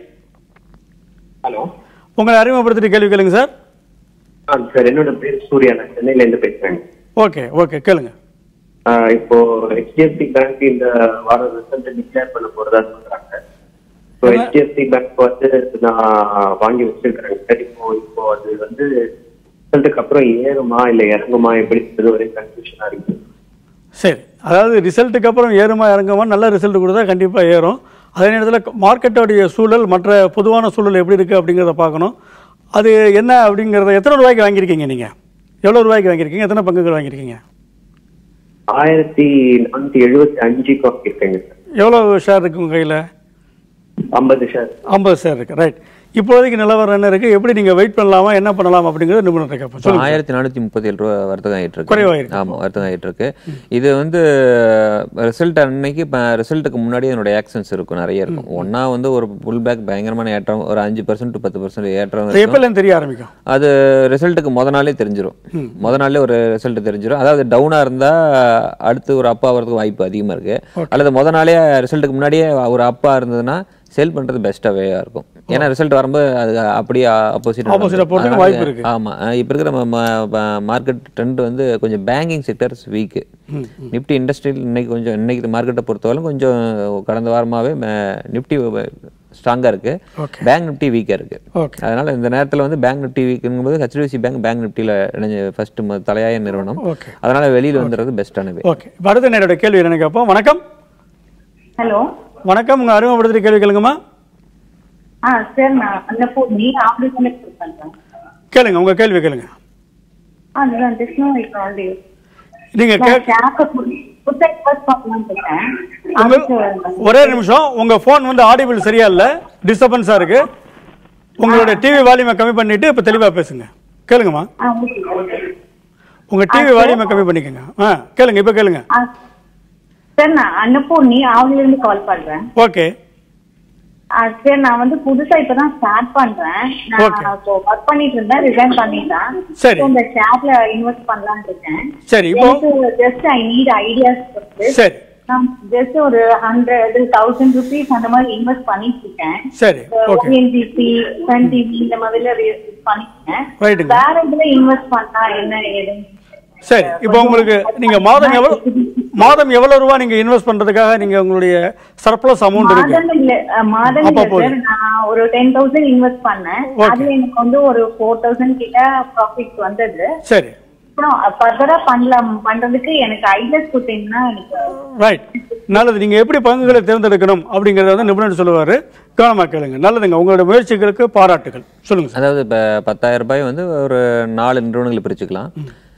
ஹலோ உங்களை அறிமுகப்படுத்திட்டு கேள்வி கேளுங்க சார் ஆ சார் என்னோட பேர் சூர்யா நான் சென்னையில இருந்து பேசுறேன் ஓகே ஓகே கேளுங்க ஆ, இப்போ ஹெச்டிஎஃப்சி பேங்க் இந்த வாரம் ரிசல்ட் டிக்ளேர் பண்ண போறதா சொல்றாங்க இப்போ ஹெச்டிஎஃப்சி பேங்க் வந்து நான் வாங்கி வச்சிருக்கிறேன் சார் இப்போ இப்போ அது வந்து ரிசல்ட்டுக்கு அப்புறம் ஏறுமா இல்ல இறங்குமா எப்படி ஒரே கன்ஃபியூஷனா இருக்கு சரி அதாவது ரிசல்ட்டுக்கு அப்புறம் ஏறுமா இறங்குமா நல்ல ரிசல்ட் கொடுத்தா கண்டிப்பாக ஏறும் அதே நேரத்தில் மார்க்கெட்டோடைய சூழல் மற்ற பொதுவான சூழல் எப்படி இருக்குது அப்படிங்கிறத பார்க்கணும் அது என்ன அப்படிங்கிறத எத்தனை ரூபாய்க்கு வாங்கியிருக்கீங்க நீங்கள் எவ்வளோ ரூபாய்க்கு வாங்கியிருக்கீங்க எத்தனை பங்குகள் வாங்கியிருக்கீங்க ஆயிரத்தி நானூத்தி எழுபத்தி அஞ்சுக்கு வாங்கியிருக்கேங்க சார் எவ்வளோ ஷேர் இருக்கு உங்கள் கையில் ஐம்பது ஷேர் ஐம்பது ஷேர் இருக்கு ரைட் இப்போதைக்கு நிலவரம் என்ன இருக்கு எப்படி நீங்கள் வெயிட் பண்ணலாமா என்ன பண்ணலாம் அப்படிங்கிறது நிபுணர் கேட்போம் சொல்லுங்க ஆயிரத்தி நானூற்றி முப்பத்தி ஏழு ரூபா வர்த்தகம் ஆகிட்டு இருக்கு குறைவாயிருக்கு. ஆமாம் வர்த்தகம் ஆகிட்டு இருக்கு இது வந்து ரிசல்ட் அன்னைக்கு இப்போ ரிசல்ட்டுக்கு முன்னாடி என்னோட ஆக்ஷன்ஸ் இருக்கும் நிறைய இருக்கும் ஒன்றா வந்து ஒரு புல் பேக் பயங்கரமான ஏற்றம் ஒரு அஞ்சு பர்சன்ட் பத்து பர்சன்ட் ஏற்றம் அது இருக்கும். எப்போலேருந்து தெரிய ஆரம்பிக்கும் அது ரிசல்ட்டுக்கு முத நாளே தெரிஞ்சிடும் முத நாளே ஒரு ரிசல்ட் தெரிஞ்சிடும் அதாவது டவுனாக இருந்தால் அடுத்து ஒரு அப்பா வரதுக்கு வாய்ப்பு அதிகமாக இருக்கு அல்லது முத நாளே ரிசல்ட்டுக்கு முன்னாடியே ஒரு அப்பா இருந்ததுன்னா செல் பண்ணுறது பெஸ்ட்டாகவே இருக்கும் ஏன்னா ரிசல்ட் வரும்போது அது அப்படியே ஆப்போசிட் Opposite ஆ போறதுக்கு வாய்ப்பு இருக்கு. ஆமாம் இப்போ இருக்கிற மார்க்கெட் ட்ரெண்ட் வந்து கொஞ்சம் banking sectors weak Nifty industrial இன்னைக்கு கொஞ்சம் இன்னைக்கு மார்க்கெட்டை பொறுத்தவரை கொஞ்சம் கடந்த வாரமாகவே நிஃப்டி ஸ்ட்ராங்காக இருக்கு பேங்க் நிஃப்டி வீக்காக இருக்கு Okay. அதனால இந்த நேரத்தில் வந்து பேங்க் நிஃப்டி வீக்குங்கும்போது ஹெச்டிஎஃப்சி பேங்க் பேங்க் நிஃப்டியில் இணைஞ்ச ஃபர்ஸ்ட் தலையாய நிறுவனம் Okay. அதனால வெளியில் வந்துடுறது பெஸ்ட்டான வே ஓகே இப்போ அடுத்த நேரோட கேள்வி என்னன்னு கேட்போம் வணக்கம் ஹலோ வணக்கம் உங்கள் அறிமுகப்படுத்துகிற கேள்வி கேளுங்கம்மா ஆ சார் நான் அன்னபூர்ணி ஆப்ரேஷன் பண்றேன் கேளுங்க உங்கள் கேள்வி கேளுங்க அதுதான் just no I call you நீங்கள் நான் கே ஷேர்க்கு புத்தக இன்வெஸ்ட் பண்ணலாம்னு இருக்கேன் உங்க அதுக்கு ஒரே நிமிஷம் உங்க ஃபோன் வந்து ஆடிபிள் சரியா இல்ல டிஸ்டர்பன்ஸா இருக்கு உங்களோட டிவி வால்யூமை கம்மி பண்ணிட்டு இப்ப தெளிவா பேசுங்க கேளுங்கம்மா ஆ, okay, okay. உங்க டிவி வால்யூமை கம்மி பண்ணிக்கோங்க ஆ கேளுங்க இப்ப கேளுங்க ஆ, சார் நான் அன்னபூர்ணி ஆவலில இருந்து கால் பண்றேன் ஓகே ஆ, சார் நான் வந்து புதுசா இப்பதான் ஸ்டார்ட் பண்றேன் நான் Okay. இப்போ ஒர்க் பண்ணிட்டு இருந்தேன் ரிசைன் பண்ணிட்டேன் சரி. So, இந்த ஷேர்ல இன்வெஸ்ட் பண்ணலாம்னு இருக்கேன் சரி, இப்போ- ஜஸ்ட் ஐ நீட் ஐடியாஸ் சரி நான் ஜஸ்ட் ஒரு ஹண்ட்ரட் தௌசண்ட் ருபீஸ் அந்த மாதிரி இன்வெஸ்ட் பண்ணிட்டு இருக்கேன் சரி ஓகே ஓஎன்ஜிசி சன் டிவி இந்த மாதிரில பண்ணிருக்கேன் ரைட்டுங்க. வேற இதுல இன்வெஸ்ட் பண்ணா என்ன ஏதுன்னு சரி இப்போ உங்களுக்கு நீங்க மாதம் எவ்வளவு மாதம் எவ்வளவு ரூபா நீங்க இன்வெஸ்ட் பண்றதுக்காக நீங்க உங்களுடைய சர்ப்ளஸ் அமௌண்ட் இருக்கு மாதம் இல்ல அஹ், மாதம் அப்ப இல்ல போதும். சார் நான் ஒரு டென் தௌசண்ட் இன்வெஸ்ட் பண்ணேன் Okay. அதுல எனக்கு வந்து ஒரு ஃபோர் தௌசண்ட் கிட்ட ப்ராஃபிட் வந்தது சரி அப்புறம் ஃபர்தரா பண்ணலாம் பண்றதுக்கு எனக்கு ஐடியாஸ் கொடுத்தீங்கன்னா எனக்கு ரைட் நல்லது நீங்க எப்படி பங்குகளை தேர்ந்தெடுக்கணும் அப்படிங்கறத வந்து நிபுணர் சொல்லுவாரு கவனமா கேளுங்க நல்லதுங்க உங்களோட முயற்சிகளுக்கு பாராட்டுகள் சொல்லுங்க சார் அதாவது இப்போ பத்தாயிரம் ரூபாய் வந்து ஒரு நாலு நிறுவனங்களை பிரிச்சுக்கலாம்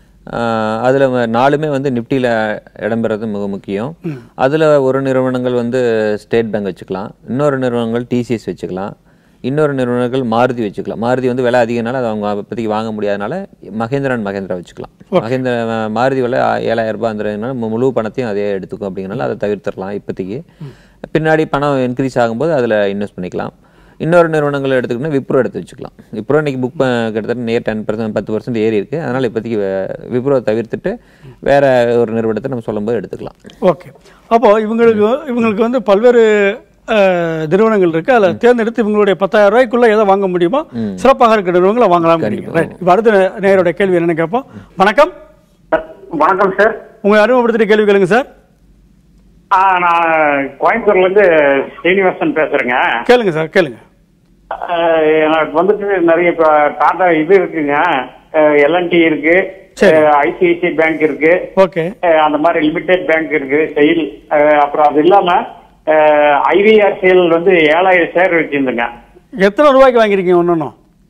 அதில் நாலுமே வந்து நிஃப்டியில் இடம்பெறது மிக முக்கியம் அதில் ஒரு நிறுவனங்கள் வந்து ஸ்டேட் பேங்க் வச்சுக்கலாம் இன்னொரு நிறுவனங்கள் டிசிஎஸ் வச்சுக்கலாம் இன்னொரு நிறுவனங்கள் மாருதி வச்சுக்கலாம் மாருதி வந்து விலை அதிகனால அது அவங்க இப்போதைக்கு வாங்க முடியாதனால மகேந்திரா அண்ட் மகேந்திரா வச்சுக்கலாம் மகேந்திர மாருதி விலை ஏழாயிரம் ரூபாய்ன்றதுனால மு- முழு பணத்தையும் அதே எடுத்துக்கும் அப்படிங்கிறனால அதை தவிர்த்திடலாம் இப்போதைக்கு பின்னாடி பணம் இன்க்ரீஸ் ஆகும்போது அதில் இன்வெஸ்ட் பண்ணிக்கலாம் இன்னொரு நிறுவனங்களை எடுத்துக்கிட்டோம்னா விப்ரோ எடுத்து வச்சுக்கலாம் விப்ரோ இன்னைக்கு புக் கிட்டத்தட்ட நியர் டென் பர்சன்ட் பத்து பர்சன்ட் ஏறி இருக்கு அதனால இப்போதைக்கு வே- விப்ரோ தவிர்த்துட்டு வேற ஒரு நிறுவனத்தை நம்ம சொல்லும்போது எடுத்துக்கலாம் ஓகே அப்போ இவங்களுக்கு இவங்களுக்கு வந்து பல்வேறு அஹ், நிறுவனங்கள் இருக்கு அதில் தேர்ந்தெடுத்து இவங்களுடைய பத்தாயிரம் ரூபாய்க்குள்ள எதை வாங்க முடியுமோ சிறப்பாக இருக்கிற நிறுவனங்களை வாங்கலாம் ரைட் இப்போ அடுத்த நே- நேயரோட கேள்வி என்னன்னு கேட்போம் வணக்கம் வணக்கம் சார் உங்களை அறிமுகப்படுத்திட்டு கேள்வி கேளுங்க சார் ஆ நான் கோயம்புத்தூர்ல இருந்து ஸ்ரீனிவாசன் பேசுறேங்க கேளுங்க சார் கேளுங்க அஹ், எனக்கு வந்துட்டு நிறைய இப்ப டாடா இது இருக்குங்க எல்என்டி இருக்கு சரி. ஐசிஐசிஐ பேங்க் இருக்கு ஓகே அஹ், அந்த மாதிரி லிமிடெட் பேங்க் இருக்கு செயல் அப்புறம் அது இல்லாம ஐவிஆர்சிஎல் வந்து ஏழாயிரம் ஷேர் வச்சிருந்தேங்க எத்தனை ரூபாய்க்கு வாங்கியிருக்கீங்க ஒன்றும்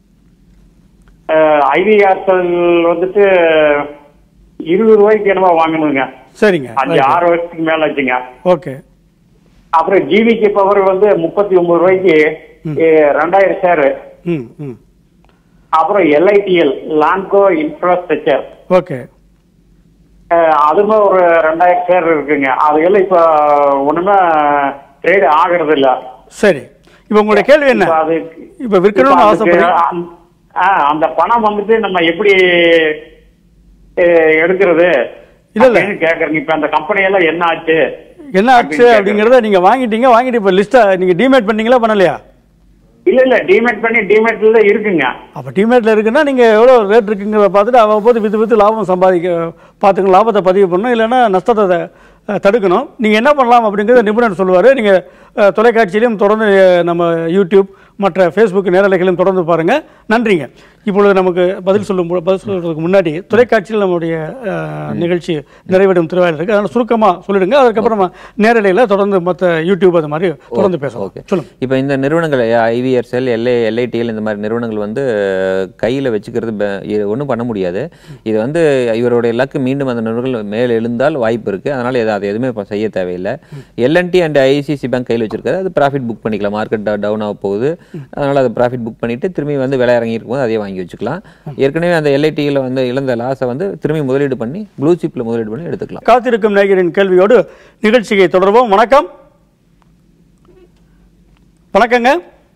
ஐவிஆர்சிஎல் வந்துட்டு இருபது ரூபாய்க்கு என்னமோ வாங்கணுங்க சரிங்க அஞ்சு ஆறு வருஷத்துக்கு மேல வச்சுங்க ஓகே அப்புறம் ஜிவிக்கு பவர் வந்து முப்பத்தி ஒன்பது ரூபாய்க்கு அஹ், ரெண்டாயிரம் ஷேர் ம் ம் அப்புறம் எல்ஐடிஎல் லான்கோ இன்ஃப்ராஸ்ட்ரக்சர் ஓகே அதுமே ஒரு ரெண்டாயிரம் ஷேர் இருக்குங்க அதுக்கெல்லாம் இப்ப ஒண்ணுமே ட்ரேட் ஆகுறது இல்ல சரி இப்போ உங்களுடைய கேள்வி என்ன இப்ப அது இப்போ விற்கணும்னு இப்ப அதுக்கு ஆசைப்படுறீங்க அந்த- ஆ, அந்த பணம் வந்துட்டு நம்ம எப்படி அஹ், எடுக்கிறது இல்ல, இல்ல. அப்படின்னு கேக்குறீங்க இப்ப அந்த கம்பெனி எல்லாம் என்ன ஆச்சு என்ன ஆச்சு அப்படிங்கறத நீங்க வாங்கிட்டீங்க வாங்கிட்டு இப்போ லிஸ்ட்டை நீங்க டிமேட் பண்ணீங்களா பண்ணலையா இல்ல இல்ல டிமேட் பண்ணி டிமேட்ல இருக்குங்க அப்போ டிமேட்ல இருக்குன்னா நீங்க எவ்வளோ ரேட் இருக்குங்கிறத பார்த்துட்டு அவ்வப்போது வித்து வித்து லாபம் சம்பாதிக்க பார்த்துக்கணும் லாபத்தை பதிவு பண்ணணும் இல்லைன்னா நஷ்டத்தை த- அஹ், தடுக்கணும் நீங்க என்ன பண்ணலாம் அப்படிங்கிறத நிபுணர் சொல்லுவார் நீங்க அஹ், தொலைக்காட்சியிலும் தொடர்ந்து அஹ், நம்ம யூடியூப் மற்ற ஃபேஸ்புக் நேரலைகளையும் தொடர்ந்து பாருங்க நன்றிங்க இப்பொழுது நமக்கு பதில் சொல்லும் பொ- பதில் சொல்றதுக்கு முன்னாடி தொலைக்காட்சியில் நம்முடைய அஹ், நிகழ்ச்சி நிறைவேறும் திருவாயில் இருக்கு அதனால சுருக்கமாக சொல்லிடுங்க அதுக்கப்புறமா நேரலையில் தொடர்ந்து மற்ற யூடியூப் அது மாதிரி தொடர்ந்து பேசலாம் ஓகே சொல்லுங்க இப்போ இந்த நிறுவனங்கள் ஐவிஆர்செல் எல்ஐ எல்ஐடிஎல் இந்த மாதிரி நிறுவனங்கள் வந்து கையில் வச்சுக்கிறது ஒன்றும் பண்ண முடியாது இது வந்து இவருடைய லக்கு மீண்டும் அந்த நிறுவனங்கள் மேல் எழுந்தால் வாய்ப்பு இருக்குது அதனால் எது அது எதுவுமே இப்போ செய்ய தேவையில்லை எல்என்டி அண்ட் ஐசிசி பேங்க் கையில் வச்சிருக்காரு அது ப்ராஃபிட் புக் பண்ணிக்கலாம் மார்க்கெட் டவுன் ஆக போகுது அதனால் அதை ப்ராஃபிட் புக் பண்ணிட்டு திரும்பி வந்து விலை இறங்கி இருக்கும்போது அதே வாங்கி வச்சுக்கலாம் ஏற்கனவே அந்த எல்ஐடியில் வந்து இழந்த லாஸை வந்து திரும்பி முதலீடு பண்ணி ப்ளூ சிப்பில் முதலீடு பண்ணி எடுத்துக்கலாம் காத்திருக்கும் நேயரின் கேள்வியோடு நிகழ்ச்சியை தொடர்வோம் வணக்கம் வணக்கங்க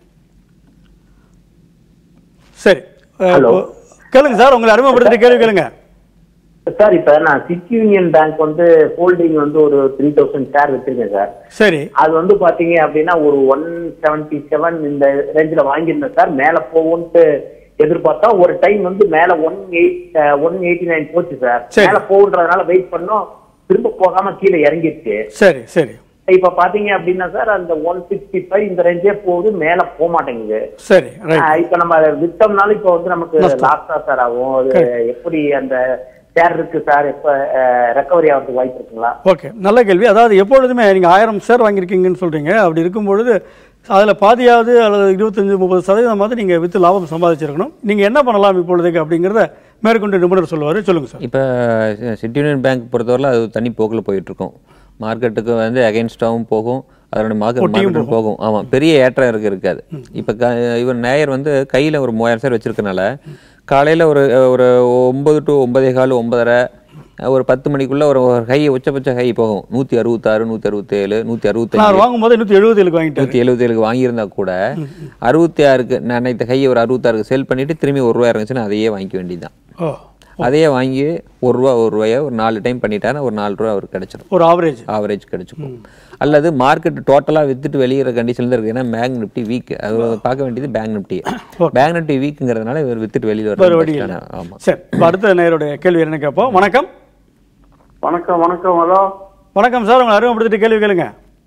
சரி அஹ், Hello. கேளுங்க சார் உங்களை அறிமுகப்படுத்திட்டு கேள்வி கேளுங்க சார் இப்ப நான் சிட்டி யூனியன் பேங்க் வந்து ஹோல்டிங் வந்து ஒரு த்ரீ தௌசண்ட் ஷேர் வச்சிருக்கேன் சார் சரி அது வந்து பாத்தீங்க அப்படின்னா ஒரு ஒன் செவன்டி செவன் இந்த ரேஞ்சில வாங்கியிருந்தேன் சார் மேல போகும்ட்டு எதிர்பார்த்தா ஒரு டைம் வந்து மேல one eight one eighty nine போச்சு சார் சரி. மேல போகுன்றதுனால வெயிட் பண்ணோம் திரும்ப போகாம கீழே இறங்கிடுச்சு சரி சரி இப்ப பாத்தீங்க அப்படின்னா சார் அந்த ஒன் சிக்ஸ்டி ஃபைவ் இந்த ரேஞ்சே போகுது மேல போக மாட்டேங்குது சரி ரைட் ஆஹ் இப்ப நம்ம அதை வித்தோம்னாலும் இப்ப வந்து நமக்கு லாஸ் தான் சார் ஆகும் அது எப்படி அந்த ஷேர் இருக்கு சார் எப்ப ரெக்கவரி ஆகிறதுக்கு வாய்ப்பு இருக்குங்களா ஓகே நல்ல கேள்வி அதாவது எப்பொழுதுமே நீங்கள் ஆயிரம் ஷேர் வாங்கியிருக்கீங்கன்னு சொல்கிறீங்க அப்படி இருக்கும் பொழுது அதில் பாதியாவது அல்லது இருபத்தஞ்சு முப்பது சதவீதமாவது நீங்கள் வித்து லாபம் சம்பாதிச்சிருக்கணும் நீங்கள் என்ன பண்ணலாம் இப்பொழுதுக்கு அப்படிங்கிறத மேற்கொண்டு நிபுணர் சொல்லுவார் சொல்லுங்கள் சார் இப்போ சிட்டி யூனியன் பேங்க் பொறுத்தவரை அது தனி போக்கில் போயிட்டுருக்கும் மார்க்கெட்டுக்கு வந்து அகைன்ஸ்டாகவும் போகும் அதோட மார்க்கெட் மார்க்கெட் போகும் ஆமாம் பெரிய ஏற்றம் இருக்கு இருக்காது இப்போ க இவர் நேயர் வந்து கையில் ஒரு மூவாயிரம் சேர் வச்சிருக்கனால காலையில் ஒரு ஒரு ஒம்பது டு ஒன்பதே கால் ஒன்பதரை ஒரு பத்து மணிக்குள்ள ஒரு ஹை உச்சபட்ச ஹை போகும் நூற்றி அறுபத்தாறு நூற்றி அறுபத்தேழு நூற்றி அறுபத்தஞ்சு நான் வாங்கும்போது நூற்றி எழுபதுக்கு வாங்கிட்டேன் நூற்றி எழுபத்தேழுக்கு வாங்கியிருந்தா கூட அறுபத்தி ஆறுக்கு நான் நேற்று கையை ஒரு அறுபத்தாறுக்கு சேல் பண்ணிட்டு திரும்பி ஒரு ரூபா இருந்துச்சுன்னா அதையே வாங்கிக்க வேண்டியதுதான் ஓ அதையே வாங்கி ஒரு ரூபா ஒரு ரூபாயை ஒரு நாலு டைம் பண்ணிட்டாருன்னா ஒரு நாலு ரூபா அவருக்கு கிடைச்சிடும் ஒரு ஆவரேஜ் ஆவரேஜ் கிடைச்சிக்கும் அல்லது மார்க்கெட் டோட்டலாக வித்துட்டு வெளியிற கண்டிஷனில் இருக்கு ஏன்னா பேங்க் நிப்டி வீக் அது பார்க்க வேண்டியது பேங்க் நிப்டி பேங்க் நிப்டி வீக்குங்கிறதுனால இவர் வித்துட்டு வெளியில் வேறு வர வழி இல்லை ஆமாம் சரி இப்போ அடுத்த நேயருடைய கேள்வி என்ன கேட்போம் வணக்கம் வணக்கம் வணக்கம் ஹலோ வணக்கம் சார் உங்களை அறிமுகப்படுத்திட்டு கேள்வி கேளுங்க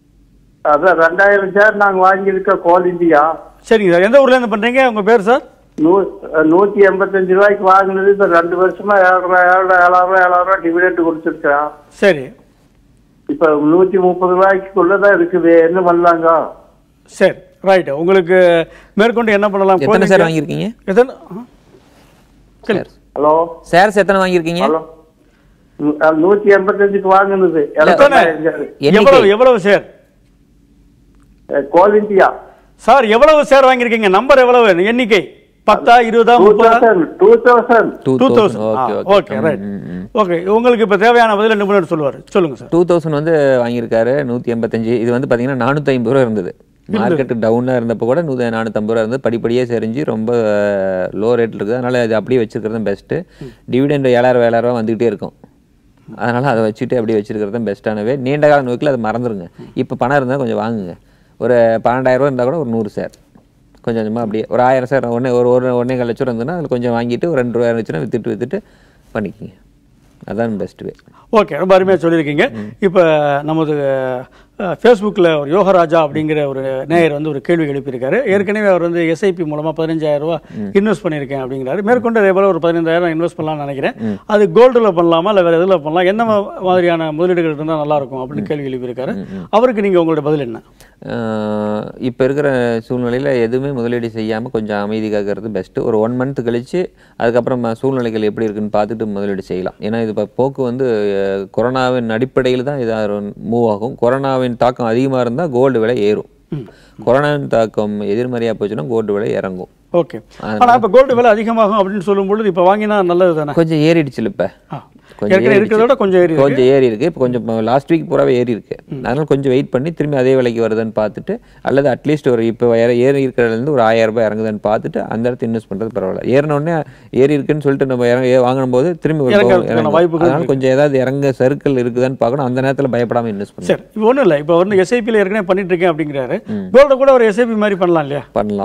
அதான் ரெண்டாயிரம் ஷேர் நாங்க வாங்கியிருக்க கோல் இந்தியா சரிங்க சார் எந்த ஊர்லேருந்து பண்ணுறீங்க உங்கள் பேர் சார் நூ நூத்தி எண்பத்தஞ்சு ரூபாய்க்கு வாங்கினது இப்ப ரெண்டு வருஷமா ஏழு ரூபாய் ஏழு ரூபாய் ஏழாயிரம் ரூபாய் ஏழாயிரம் ரூபாய் டிவிடெண்ட் கொடுத்துருக்கேன் சரி இப்ப நூத்தி முப்பது ரூபாய்க்குள்ளதான் இருக்குது என்ன பண்ணலாங்க சரி ரைட் உங்களுக்கு மேற்கொண்டு என்ன பண்ணலாம் எத்தனை குழந்தைங்க- சார் வாங்கியிருக்கீங்க எத்தனை ஆ. கேளுங்க. ஹலோ ஷேர்ஸ் எத்தனை வாங்கியிருக்கீங்க ஹலோ நூ- அஹ் நூத்தி எண்பத்தஞ்சுக்கு வாங்கினது எத்தனை? எண்ணிக்கை. எவ்வளவு எவ்வளவு ஷேர் கோல் இந்தியா சார் எவ்வளவு ஷேர் வாங்கியிருக்கீங்க நம்பர் எவ்வளவு எண்ணிக்கை பத்தா இருபதா டூ முப்பதா thousand two thousand two two thousand okay thousand okay right okay உங்களுக்கு இப்போ தேவையான பதில் நிபுணர் சொல்லுவார் சொல்லுங்க சார் டூ தௌசண்ட் வந்து வாங்கியிருக்காரு நூற்றி எண்பத்தஞ்சு இது வந்து பார்த்தீங்கன்னா நானூற்றி ஐம்பது ரூபா இருந்தது மார்க்கெட்டு டவுனாக இருந்தப்போ கூட நூற்றி நானூற்றம்பது ரூபா இருந்தது படிப்படியே செறிஞ்சு ரொம்ப லோ ரேட்டில் இருக்குது அதனால் அது அப்படியே வச்சிருக்கிறது தான் பெஸ்ட்டு டிவிடெண்ட் ஏழாயிரம் ஏழாயிரம் ரூபா வந்துகிட்டே இருக்கும் அதனால் அதை வச்சுட்டு அப்படியே வச்சிருக்கிறது தான் பெஸ்ட்டானவே நீண்ட கால நோக்கில் அதை மறந்துடுங்க இப்போ பணம் இருந்தால் கொஞ்சம் வாங்குங்க ஒரு பன்னெண்டாயிரம் ரூபா இருந்தால் கூட ஒரு நூறு சேர் கொஞ்சம் கொஞ்சமாக அப்படியே ஒரு ஆயிரம் சேர் ஒன்றே ஒரு ஒரு ஒன்றே கால் லட்சம் இருந்ததுன்னா அதில் கொஞ்சம் வாங்கிட்டு ஒரு ரெண்டு ரூபா இருந்துச்சுன்னா வித்துட்டு வித்துட்டு பண்ணிக்கிங்க அதான் பெஸ்ட் வே ஓகே ரொம்ப அருமையாக சொல்லியிருக்கீங்க இப்போ நமது ஃபேஸ்புக்கில் ஒரு யோகராஜா அப்படிங்கிற ஒரு நேயர் வந்து ஒரு கேள்வி எழுப்பியிருக்காரு ஏற்கனவே அவர் வந்து எஸ்ஐபி மூலமாக பதினஞ்சாயிரம் ரூபா இன்வெஸ்ட் பண்ணியிருக்கேன் அப்படிங்கிறாரு மேற்கொண்டு அதே போல் ஒரு பதினைந்தாயிரம் இன்வெஸ்ட் பண்ணலாம்னு நினைக்கிறேன் அது கோல்டில் பண்ணலாமா இல்லை வேறு எதில் பண்ணலாம் என்ன மா- மாதிரியான முதலீடுகள் இருந்தால் நல்லாயிருக்கும் அப்படின்னு கேள்வி எழுப்பியிருக்காரு அவருக்கு நீங்கள் உங்களோட பதில் என்ன இப்போ இருக்கிற சூழ்நிலையில் எதுவுமே முதலீடு செய்யாமல் கொஞ்சம் அமைதி காக்கிறது பெஸ்ட்டு ஒரு ஒன் மந்த் கழித்து அதுக்கப்புறம் சூழ்நிலைகள் எப்படி இருக்குன்னு பார்த்துட்டு முதலீடு செய்யலாம் ஏன்னா இது இப்போ போக்கு வந்து அஹ், கொரோனாவின் அடிப்படையில் தான் இதாக மூவ் ஆகும் கொரோனாவின் தாக்கம் அதிகமாக இருந்தால் கோல்டு விலை ஏறும் கொரோனாவின் தாக்கம் எதிர்மறையாக போச்சுன்னா கோல்டு விலை இறங்கும் ஓகே ஆனால் இப்போ கோல்டு விலை அதிகமாகும் அப்படின்னு சொல்லும் பொழுது இப்போ வாங்கினா நல்லது தானே கொஞ்சம் ஏறிடுச்சு இப்போ ஆ. ஏற்கனவே இருக்கிறத விட கொஞ்சம் ஏறி இருக்கு. கொஞ்சம் ஏறி இருக்கு இப்போ கொஞ்சம் லாஸ்ட் வீக் பூராவே ஏறி இருக்கு அதனால கொஞ்சம் வெயிட் பண்ணி திரும்பி அதே விலைக்கு வருதுன்னு பார்த்துட்டு அல்லது அட்லீஸ்ட் ஒரு இப்போ ஏற ஏறி இருக்கிறதுலேருந்து ஒரு ஆயிரம் ரூபாய் இறங்குதுன்னு பார்த்துட்டு அந்த இடத்துல இன்வெஸ்ட் பண்ணுறது பரவாயில்ல ஏறின உடனே ஏறி இருக்குன்னு சொல்லிட்டு நம்ம இறங்க ஏ- வாங்கணும் போது திரும்பி ஒரு இறங்கறதுக்கான பக்கம் இறங்கும். வாய்ப்புகள் அதனால கொஞ்சம் ஏதாவது இறங்க சர்க்கிள் இருக்குதான்னு பார்க்கணும் அந்த நேரத்தில் பயப்படாம இன்வெஸ்ட் பண்ணி சரி இப்போ ஒன்றும் இல்லை இப்போ வந்து எஸ்ஐபியில் ஏற்கனவே பண்ணிட்டு இருக்கேன் அப்படிங்கிறாரு கோல்டை கூட ஒரு எஸ்ஐபி மாதிரி பண்ணலாம் இல்லையா பண்ணலாம்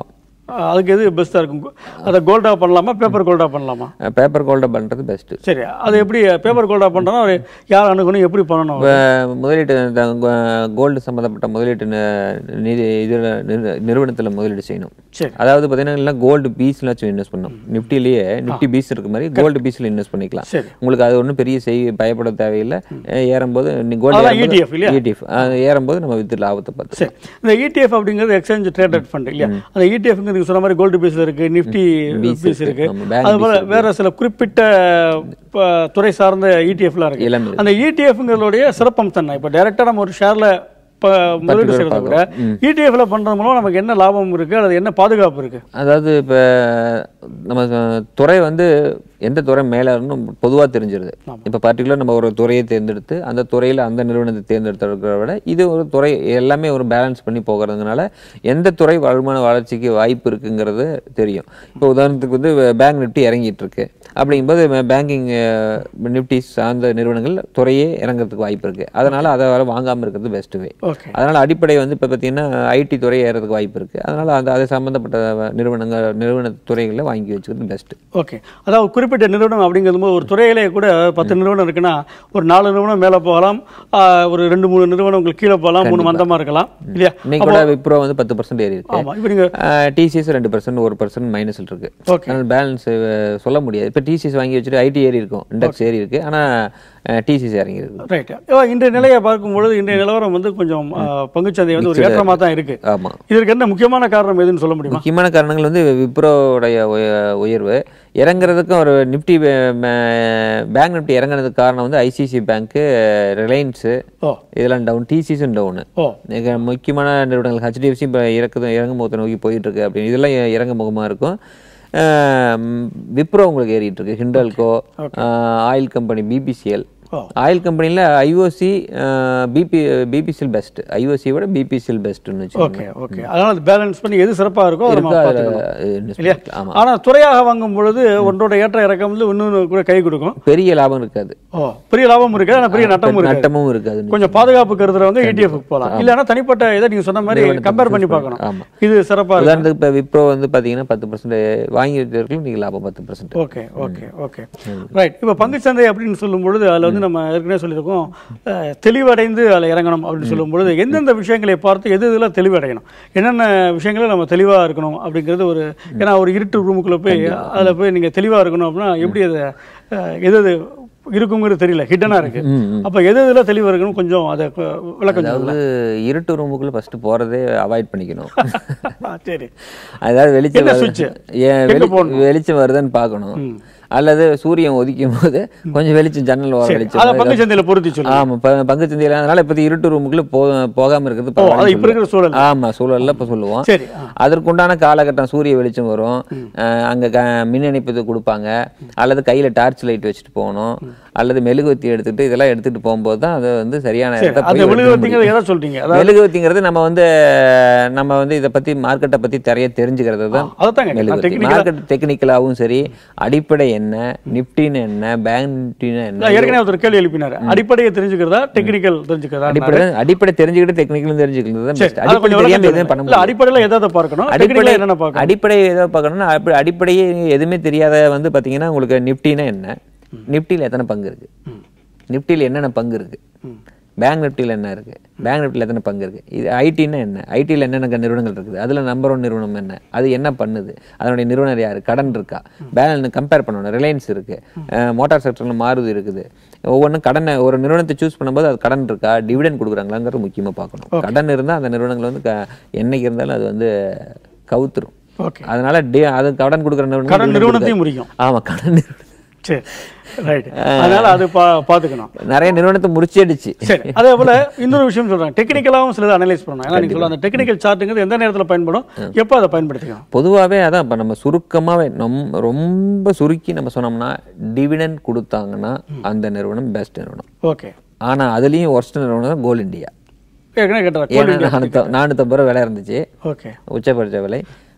அஹ் அதுக்கு எது பெஸ்ட்டாக இருக்கும் அதை கோல்டாக பண்ணலாமா பேப்பர் கோல்டாக பண்ணலாமா பேப்பர் கோல்டை பண்ணுறது பெஸ்ட்டு சரி அது எப்படி பேப்பர் கோல்டாக பண்ணுறோன்னா ஒரு யார் அணுகணும் எப்படி பண்ணணும் இப்போ முதலீட்டு இந்த கோல்டு சம்மந்தப்பட்ட முதலீட்டு நி- நிதி இதில் நிறுவனத்தில் முதலீடு செய்யணும் சரி. அதாவது பார்த்தீங்கன்னா இல்லை கோல்டு பீஸ்ல வச்சு இன்வெஸ்ட் பண்ணணும் நிஃப்டிலேயே நிஃப்டி பீஸ் இருக்க மாதிரி கோல்டு பீஸில் இன்வெஸ்ட் பண்ணிக்கலாம் சரி. உங்களுக்கு அது ஒன்றும் பெரிய செய் பயப்பட தேவையில்லை அஹ் ஏறும்போது கோல்டு அதெல்லாம் ETF இல்லையா? ETF ஏறும்போது நம்ம வித்து லாபத்தை பார்த்து சரி இந்த இடிஎஃப் அப்படிங்கிறது எக்ஸ்சேஞ்ச் ட்ரேடட் ஃபண்ட் இல்லையா அந்த இடிஎஃப் நீங்க சொன்ன மாதிரி கோல்டு பீஸ்ல இருக்கு நிஃப்டி Bees பீஸ் இருக்கு. இருக்கு ஆமா, bank அது போல bees இருக்கு. வேற சில குறிப்பிட்ட ப- துறை சார்ந்த இடிஎஃப்லாம் இருக்கு எல்லாமே இருக்கு. அந்த இடிஎஃப்ங்களுடைய சிறப்பம்சம் என்ன இப்போ டைரக்டா நம்ம ஒரு ஷேர்ல முதலீடு பேர் செய்யறத விட இடிஎஃப்ல பண்றது மூலம் நமக்கு என்ன லாபம் இருக்கு அல்லது என்ன பாதுகாப்பு இருக்கு அதாவது இப்போ நம்ம அஹ், துறை வந்து எந்த துறை மேலே பொதுவாக தெரிஞ்சிருது இப்போ பர்டிகுலர் நம்ம ஒரு துறையை தேர்ந்தெடுத்து அந்த துறையில் அந்த நிறுவனத்தை தேர்ந்தெடுத்துக்கிறத விட இது ஒரு துறை எல்லாமே ஒரு பேலன்ஸ் பண்ணி போகிறதுனால எந்த துறை வருமான வளர்ச்சிக்கு வாய்ப்பு இருக்குங்கிறது தெரியும் இப்போ உதாரணத்துக்கு வந்து பேங்க் நிஃப்டி இறங்கிட்டு இருக்கு அப்படிங்கும்போது பேங்கிங் நிஃப்டி சார்ந்த நிறுவனங்கள் துறையே இறங்குறதுக்கு வாய்ப்பு இருக்கு அதனால அதை வர வாங்காமல் இருக்கிறது பெஸ்ட் வே ஓகே அதனால அடிப்படை வந்து இப்போ பார்த்தீங்கன்னா ஐடி துறை ஏறதுக்கு வாய்ப்பு இருக்கு அதனால அந்த அது சம்மந்தப்பட்ட நிறுவனங்கள் நிறுவன துறைகளில் வாங்கி வச்சுக்கிறது பெஸ்ட் ஓகே அதாவது குறிப்பிட்ட நிறுவனம் அப்படிங்கிறது போது ஒரு துறையிலே கூட பத்து நிறுவனம் இருக்குன்னா ஒரு நாலு நிறுவனம் மேலே போகலாம் ஆஹ் ஒரு ரெண்டு மூணு நிறுவனம் உங்களுக்கு கீழே போகலாம் மூணு மந்தமா இருக்கலாம் இல்லையா இன்னைக்கு கூட விப்ரோ வந்து பத்து பர்சன்ட் ஏறி இருக்கு ஆமா இப்போ நீங்க டிசிஎஸ் ரெண்டு பர்சன்ட் ஒரு பர்சன்ட் மைனஸில் இருக்கு Okay. அதனால பேலன்ஸ் சொல்ல முடியாது இப்போ டிசிஎஸ் வாங்கி வச்சுட்டு ஐடி ஏறி இருக்கும் இண்டெக்ஸ் ஏறி இருக்கு ஆனா டிசிஎஸ் இறங்கி இருக்கு ரைட் இன்றைய நிலையை பார்க்கும்பொழுது இன்றைய நிலவரம் வந்து கொஞ்சம் ஆஹ், பங்குச்சந்தை வந்து ஒரு ஏற்றமா தான் இருக்கு ஆமா இதற்கு என்ன முக்கியமான காரணம் எதுன்னு சொல்ல முடியுமா முக்கியமான காரணங்கள் வந்து விப்ரோடைய உய- உயர்வு இறங்குறதுக்கும் ஒரு நிஃப்டி பேங்க் நிஃப்டி இறங்குறதுக்கு காரணம் வந்து ஐசிசி பேங்க்கு ரிலையன்ஸு ஓ இதெல்லாம் டவுன் டிசிஸும் டவுனு ஓ மிக முக்கியமான நிறுவனங்கள் ஹெச்டிஎஃப்சி இப்போ இறக்குது இறங்கு முகத்தை நோக்கி போயிட்டு இருக்கு அப்படின்னு இதெல்லாம் இ- இறங்கு முகமாக இருக்கும் ஆம், விப்ரோ உங்களுக்கு ஏறிட்டு இருக்கு ஹிண்டல்கோ ஆயில் கம்பெனி பிபிசிஎல் ஓ. ஆயில் கம்பெனியில் IOC BP BPCL best IOC விட பிபிசிஎல் பெஸ்ட்னு வச்சுக்கோங்க ஓகே ஓகே அதனால அது பேலன்ஸ் பண்ணி எது சிறப்பா இருக்கோ அதை நம்ம இருக்கா அதுல பார்த்துக்கணும். invest இல்லையா பண்ணிக்கலாம். ஆமா ஆனா துறையாக வாங்கும் பொழுது ஒன்றோட ஏற்ற இறக்கம் வந்து இன்னொன்று கூட கை கொடுக்கும் பெரிய லாபம் இருக்காது ஓ பெரிய லாபம் இருக்கு ஆனா பெரிய நட்டமும் இருக்கு நட்டமும் இருக்காது கொஞ்சம் பாதுகாப்பு கருதுறவங்க ETF போகலாம் இல்லைன்னா தனிப்பட்ட இதை நீங்க சொன்ன மாதிரி நிறுவனத்தை கம்பேர் பண்ணி choose பார்க்கணும் ஆமா. இது சிறப்பா இருக்கு உதாரணத்துக்கு இப்போ விப்ரோ வந்து பார்த்தீங்கன்னா பத்து பர்சன்ட் வாங்கி வச்சிருக்கீங்க நீங்கள் லாபம் பத்து percent okay okay okay right இப்போ பங்குச்சந்தை அப்படின்னு சொல்லும் பொழுது அதில் வந்து நம்ம ஏற்கனவே சொல்லியிருக்கோம் அஹ், தெளிவடைந்து அதில் இறங்கணும் அப்படின்னு சொல்லும் பொழுது எந்தெந்த விஷயங்களை பார்த்து எது இதில் தெளிவடையணும் என்னென்ன விஷயங்களை நம்ம தெளிவாக இருக்கணும் அப்படிங்கிறது ஒரு ஏன்னா ஒரு இருட்டு ரூமுக்குள்ளே போய் அதில் போய் நீங்கள் தெளிவாக இருக்கணும் அப்படின்னா எப்படி அதை அஹ், எது எது இருக்குங்கிறது தெரியல ஹிட்டனாக இருக்கு அப்போ எது இதில் தெளிவாக இருக்கணும் கொஞ்சம் அதை கு- விளக்கம் சொல்லுங்க அதாவது இருட்டு ரூமுக்குள்ள ஃபர்ஸ்ட் போறதே அவாய்ட் பண்ணிக்கணும் சரி அதாவது வெளிச்சம் என்ன வருது- switch? ஏன் எங்க வெளி- போடணும்? வெளிச்சம் வருதுன்னு பார்க்கணும் அல்லது சூரியன் உதிக்கும் போது கொஞ்சம் வெளிச்சம் ஜன்னல் ஓர சரி வெளிச்சம் அதை மாதிரி பங்குச்சந்தையில் பொருத்தி சொல்லுங்க ஆமா ப- பங்குச்சந்தையில அதனால இப்ப இருட்டு ரூமுக்குள்ள போ போகாம இருக்கிறது ஓ பரவாயில்லைன்னு அது இப்போ இருக்கிற சொல்லுவேன். சூழல் ஆமா சூழல்ல இப்ப சொல்லுவோம் சரி ஆ. அதற்குண்டான காலகட்டம் சூரிய வெளிச்சம் வரும் அஹ் அங்க க- மின் இணைப்பு கொடுப்பாங்க அல்லது கையில டார்ச் லைட் வச்சுட்டு போகணும் அல்லது மெழுகுவத்தி எடுத்துட்டு இதெல்லாம் எடுத்துட்டு போகும்போது தான் அது வந்து சரியான சரி இடத்த அந்த போய் எடுக்க விழுகுவத்திங்கிறது முடியும். எதை சொல்றீங்க அதாவது மெழுகுவத்திங்கிறது நம்ம வந்து நம்ம வந்து இதை பத்தி மார்க்கெட்டை பத்தி நிறைய தெரிஞ்சுக்கிறது தான் அதைத்தாங்க கேட்டேன். மெழுகுவத்தி technical- மார்க்கெட் டெக்னிக்கலாகவும் சரி அடிப்படை என்ன நிப்டின்னு என்ன பேங்க் நிப்டின்னு நான் என்ன ஏற்கனவே ஒருத்தர் கேள்வி எழுப்பினாரு அடிப்படையை தெரிஞ்சுக்கிறதா டெக்னிக்கல் தெரிஞ்சுக்கிறதா அடிப்படை அடிப்படை தெரிஞ்சுக்கிட்டு டெக்னிக்கலும் தெரிஞ்சுக்கிறது தான் சரி best. அதை அடிப்படை கொஞ்சம் தெரியாம விளக்கம் எதுவும் பண்ண சொல்லுங்க. இல்ல முடியாது அடிப்படையில எதை பார்க்கணும் அடிப்படை டெக்னிக்கலா என்னென்ன பார்க்கணும் அடிப்படை எதை பார்க்கணும்னா அப்படி அடிப்படையே எதுவுமே தெரியாத வந்து பாத்தீங்கன்னா உங்களுக்கு நிப்டினா என்ன நிப்டியில் எத்தனை பங்கு இருக்கு நிப்டியில் என்னென்ன பங்கு இருக்கு பேங்க் நிப்டியில் என்ன இருக்கு பேங்க் நிப்டியில் எத்தனை பங்கு இருக்கு இது ஐடின்னா என்ன ஐடியில் என்னென்ன நிறுவனங்கள் இருக்குது அதுல நம்பர் ஒன் நிறுவனம் என்ன அது என்ன பண்ணுது அதனுடைய நிறுவனர் யாரு கடன் இருக்கா பேலன்ஸ் கம்பேர் பண்ணணும் ரிலையன்ஸ் இருக்கு மோட்டார் செக்டர்ல மாருதி இருக்குது ஒவ்வொன்றும் கடனை ஒரு நிறுவனத்தை சூஸ் பண்ணும்போது அது கடன் இருக்கா டிவிடெண்ட் கொடுக்குறாங்களாங்கிறது முக்கியமா பார்க்கணும் கடன் இருந்தா அந்த நிறுவனங்கள் வந்து க- என்னைக்கு இருந்தாலும் அது வந்து கவுத்துரும் ஓகே அதனால டி- அது கடன் கொடுக்குற நிறுவனம் கடன் dividend நிறுவனத்தையும் கொடுக்காது. முறிக்கும் ஆமா கடன் நிறுவனம் சரி ரைட் அதனால அது பா பார்த்துக்கணும் நிறைய நிறுவனத்தை முறிச்சடிச்சு சரி அதே போல இன்னொரு விஷயம் சொல்றேன் டெக்னிக்கலாவும் சிலது அனலைஸ் பண்ணணும் ஏன்னா நீங்க சொல்ல அந்த டெக்னிக்கல் சார்ட்டுங்கிறது எந்த நேரத்துல பயன்படும் எப்போ அதை பயன்படுத்திக்கணும் பொதுவாகவே அதான் இப்போ நம்ம சுருக்கமாகவே நம் ரொம்ப சுருக்கி நம்ம சொன்னோம்னா டிவிடெண்ட் கொடுத்தாங்கன்னா அந்த நிறுவனம் பெஸ்ட் நிறுவனம் ஓகே ஆனா அதுலயும் ஒர்ஸ்ட் நிறுவனம் தான் கோல் இந்தியா ஏற்கனவே கேட்டார் ஏன்னா நானூத்த நானூற்றம்பது ரூபா விலை இருந்துச்சு ஓகே உச்சபட்ச விலை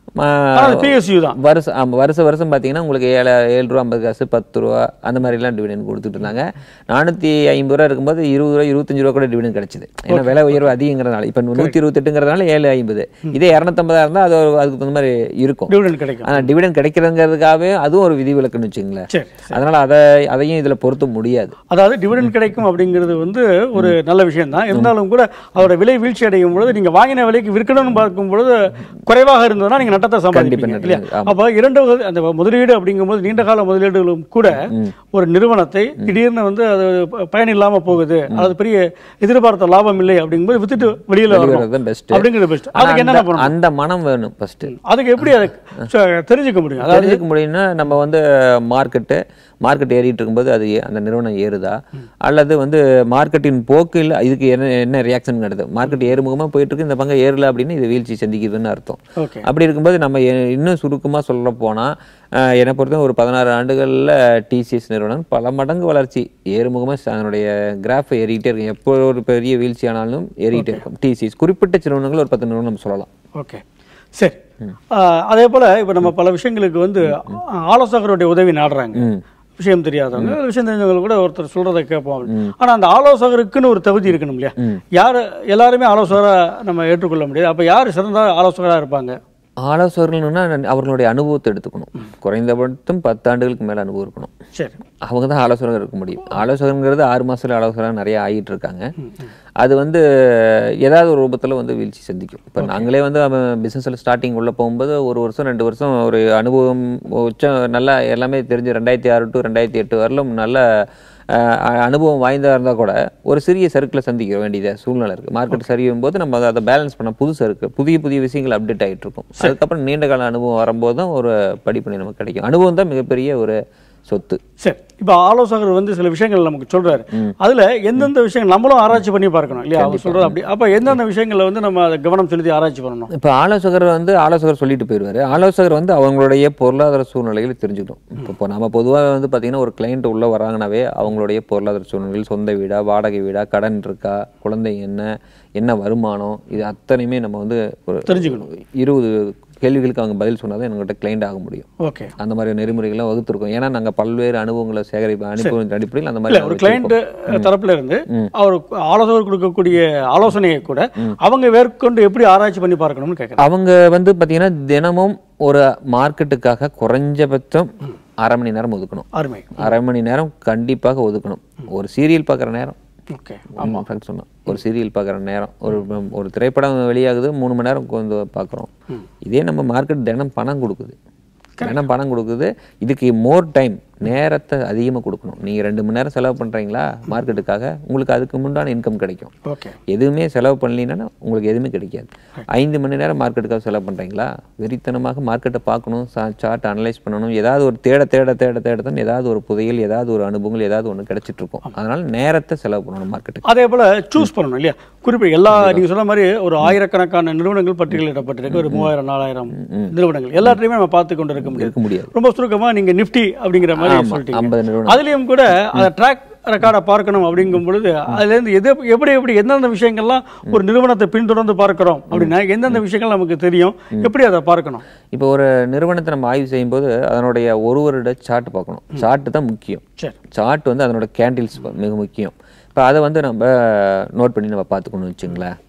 ஆனா அது PSU தான். வருஷம் ஆமா வருஷம் வருஷம் பார்த்தீங்கன்னா உங்களுக்கு ஏழு ஏழு ரூபா ஐம்பது காசு பத்து ரூபா அந்த மாதிரிலாம் டிவிடெண்ட் கொடுத்துட்டு இருந்தாங்க நானூற்றி ஐம்பது ரூபா இருக்கும்போது இருபது ரூபா இருபத்தஞ்சு ரூபா கூட டிவிடெண்ட் கிடைச்சிது ஏன்னா விலை உயர்வு அதிகங்கிறதுனால இப்போ நூற்றி இருபத்தெட்டுங்கிறதுனால ஏழு ஐம்பது இதே இரநூத்தம்பதா இருந்தால் அது ஒரு- அதுக்கு தகுந்த மாதிரி இருக்கும் டிவிடெண்ட் கிடைக்கும் ஆனால் டிவிடெண்ட் கிடைக்கிறதுங்கிறதுக்காகவே அதுவும் ஒரு விதிவிலக்குன்னு வச்சுங்களேன் சரி அதனால அதை அதையும் இதில் பொருத்த முடியாது அதாவது டிவிடெண்ட் கிடைக்கும் அப்படிங்கிறது வந்து ஒரு நல்ல விஷயம் தான் இருந்தாலும் கூட அதோட விலை வீழ்ச்சி அடையும் பொழுது நீங்க வாங்கின விலைக்கு விற்கணும்னு பார்க்கும் பொழுது குறைவாக இருந்ததுன்னா நீங்க நட்டத்தை சம்பாதிப்பீங்க நட்டத்தை, இல்லையா ஆமா. அப்ப இரண்டு வகை- அந்த முதலீடு அப்படிங்கும்போது நீண்ட கால முதலீடுகளும் கூட ஒரு நிறுவனத்தை திடீர்னு வந்து அது ப- பயன் இல்லாம போகுது அது பெரிய எதிர்பார்த்த லாபம் இல்லை அப்படிங்கும்போது வித்துட்டு வெளியில வரணும் வெளிவரது பெஸ்ட் அப்படிங்கிறது பெஸ்ட் அதுக்கு என்னென்ன பண்ணணும் அந்த மனம் வேணும் ஃபர்ஸ்ட் அதுக்கு எப்படி அதை ச- தெரிஞ்சுக்க முடியும் அதாவது தெரிஞ்சுக்க முடியும்னா நம்ம வந்து மார்க்கெட்டு மார்க்கெட் ஏறிட்டு இருக்கும்போது அது ஏ- அந்த நிறுவனம் ஏறுதா அல்லது வந்து மார்க்கெட்டின் போக்கில் இதுக்கு என்ன என்ன ரியாக்ஷன் நடக்குது மார்க்கெட் ஏறுமுகமா போயிட்டு இருக்கு இந்த பங்கு ஏறல அப்படின்னு இது வீழ்ச்சி சந்திக்குதுன்னு அர்த்தம் ஓகே அப்படி இருக்கும்போது நம்ம எ- இன்னும் சுருக்கமா சொல்ல போனா அஹ், என்னை பொறுத்த ஒரு பதினாறு ஆண்டுகள்ல டிசிஎஸ் நிறுவனம் பல மடங்கு வளர்ச்சி ஏறுமுகமா ச- அதனுடைய கிராஃப் ஏறிக்கிட்டே இருக்கும் எப்போ ஒரு பெரிய வீழ்ச்சி ஆனாலும் ஏறிக்கிட்டே இருக்கும் டிசிஎஸ் குறிப்பிட்ட சில நிறுவனங்கள் ஒரு பத்து நிறுவனம் நம்ம சொல்லலாம் ஓகே சரி ஆஹ் அதே போல இப்போ நம்ம பல விஷயங்களுக்கு வந்து ஆ- ஆலோசகருடைய உதவி நாடுறாங்க ம். விஷயம் தெரியாதவங்க விஷயம் தெரிஞ்சவங்க கூட ஒருத்தர் சொல்றதை கேட்போம் அப்படின்னு. ஆனா அந்த ஆலோசகருக்குன்னு ஒரு தகுதி இருக்கணும் இல்லையா யார் எல்லாருமே ஆலோசகரா நம்ம ஏற்றுக்கொள்ள முடியாது அப்ப யார் சிறந்த ஆலோசகரா இருப்பாங்க ஆலோசகர்கள்னா அவர்களுடைய அனுபவத்தை எடுத்துக்கணும் குறைந்தபட்சம் பத்து ஆண்டுகளுக்கு மேல அனுபவம் இருக்கணும் சரி அவங்க தான் ஆலோசகர் இருக்க முடியும் ஆலோசகருங்கிறது ஆறு மாசத்துல ஆலோசகராக நிறைய ஆகிட்டு இருக்காங்க அது வந்து ஏதாவது ஒரு ரூபத்துல வந்து வீழ்ச்சி சந்திக்கும் இப்போ நாங்களே வந்து பிஸ்னஸில் ஸ்டார்டிங் உள்ள போகும்போது ஒரு வருஷம் ரெண்டு வருஷம் ஒரு அனுபவம் உச்சம் நல்லா எல்லாமே தெரிஞ்சு ரெண்டாயிரத்தி ஆறு டு ரெண்டாயிரத்தி எட்டு வரலும் நல்ல அஹ், அ- அனுபவம் வாய்ந்தா இருந்தா கூட ஒரு சிறிய சர்க்கிளை சந்திக்க வேண்டியது சூழ்நிலை இருக்கு மார்க்கெட் சரியும் போது நம்ம அதை பேலன்ஸ் பண்ண புதுசு இருக்கு புதிய புதிய விஷயங்கள் அப்டேட் ஆயிட்டு இருக்கும் அதுக்கப்புறம் நீண்ட கால அனுபவம் வரும்போது தான் ஒரு படிப்பணி நமக்கு கிடைக்கும் அனுபவம் தான் மிகப்பெரிய ஒரு சொத்து சரி இப்போ ஆலோசகர் வந்து சில விஷயங்கள் நமக்கு சொல்றாரு அதுல எந்தெந்த விஷயங்கள் நம்மளும் ஆராய்ச்சி பண்ணி பார்க்கணும் இல்லையா அவர் சொல்றது அப்படி அப்ப எந்தெந்த விஷயங்கள்ல வந்து நம்ம அதை கவனம் செலுத்தி ஆராய்ச்சி பண்ணணும் இப்போ ஆலோசகர் வந்து ஆலோசகர் சொல்லிட்டு போயிடுவாரு ஆலோசகர் வந்து அவங்களுடைய பொருளாதார சூழ்நிலைகளை தெரிஞ்சுக்கணும் இப்போ இப்போ நம்ம பொதுவாக வந்து பார்த்தீங்கன்னா ஒரு கிளைண்ட் உள்ள வராங்கனாவே அவங்களுடைய பொருளாதார சூழ்நிலைகள் சொந்த வீடா வாடகை வீடா கடன் இருக்கா குழந்தை என்ன என்ன வருமானம் இது அத்தனையுமே நம்ம வந்து ஒரு தெரிஞ்சுக்கணும். இருபது கேள்விகளுக்கு அவங்க பதில் சொன்னால் தான் எங்கள்கிட்ட கிளைண்ட் ஆக முடியும் ஓகே அந்த மாதிரி நெறிமுறைகள்லாம் வகுத்துருக்கோம் ஏன்னா நாங்கள் பல்வேறு அனுபவங்களை சேகரிப்பு அனுபவத்தின் அடிப்படையில் அந்த இல்ல மாதிரி ஒரு நாங்க கிளைண்ட் வச்சிருக்கோம். தரப்புல இருந்து அவர் ஆலோசகர் கொடுக்கக்கூடிய ஆலோசனையை கூட அவங்க மேற்கொண்டு எப்படி ஆராய்ச்சி பண்ணி பார்க்கணும்னு கேட்கறேன் அவங்க வந்து பார்த்தீங்கன்னா தினமும் ஒரு மார்க்கெட்டுக்காக குறைஞ்சபட்சம் அரை மணி நேரம் ஒதுக்கணும் அருமை அரை மணி நேரம் கண்டிப்பாக ஒதுக்கணும் ஒரு சீரியல் பார்க்குற நேரம் ஓகே ஆமாம் ஃப்ரெண்ட்ஸ் சொன்னோம் ஒரு சீரியல் பார்க்குற நேரம் ஒரு ஒரு திரைப்படம் வெளியாகுது மூணு மணி நேரம் வந்து பார்க்குறோம் இதே நம்ம மார்க்கெட் தினம் பணம் கொடுக்குது தினம் பணம் கொடுக்குது இதுக்கு மோர் டைம் நேரத்தை அதிகமாக கொடுக்கணும் நீங்கள் ரெண்டு மணி நேரம் செலவு பண்ணுறீங்களா மார்க்கெட்டுக்காக உங்களுக்கு அதுக்கு முன்னாடி இன்கம் கிடைக்கும் ஓகே எதுவுமே செலவு பண்ணலைன்னா உங்களுக்கு எதுவுமே கிடைக்காது ஐந்து மணி நேரம் மார்க்கெட்டுக்காக செலவு பண்ணுறீங்களா வெறித்தனமாக மார்க்கெட்டை பார்க்கணும் சார்ட் அனலைஸ் பண்ணணும் ஏதாவது ஒரு தேட தேட தேட தேட தான் ஏதாவது ஒரு புதையல் ஏதாவது ஒரு அனுபவங்கள் ஏதாவது ஒன்று கிடைச்சிட்டு இருக்கும் அதனால நேரத்தை செலவு பண்ணணும் மார்க்கெட்டுக்கு அதே போல சூஸ் பண்ணணும் இல்லையா குறிப்பிட்ட எல்லா நீங்க சொன்ன மாதிரி ஒரு ஆயிரக்கணக்கான நிறுவனங்கள் பட்டியலிடப்பட்டிருக்கு ஒரு மூவாயிரம் நாலாயிரம் நிறுவனங்கள் எல்லாத்தையுமே நம்ம பார்த்து கொண்டு இருக்க முடியாது இருக்க முடியாது ரொம்ப சுருக்கமா நீங்க நிஃப்டி அப்படிங்கிற மாதிரி ஆமா, சொல்லிட்டீங்க 50 நிறுவனம். அதுலயும் கூட அதை ட்ராக் ரெக்கார்டை பார்க்கணும் அப்படிங்கும் பொழுது அதுல இருந்து எது எப்படி எப்படி எந்தெந்த விஷயங்கள்லாம் ஒரு நிறுவனத்தை பின்தொடர்ந்து பார்க்கிறோம் அப்படின்னா எந்தெந்த விஷயங்கள் நமக்கு தெரியும் எப்படி அதை பார்க்கணும் இப்போ ஒரு நிறுவனத்தை நம்ம ஆய்வு செய்யும்போது அதனுடைய ஒரு வருட சார்ட் பார்க்கணும் சார்ட் தான் முக்கியம் சரி சார்ட் வந்து அதனோட கேண்டில்ஸ் மிக முக்கியம் இப்போ அதை வந்து நம்ம நோட் பண்ணி நம்ம பார்த்துக்கணும்னு வச்சுங்களேன்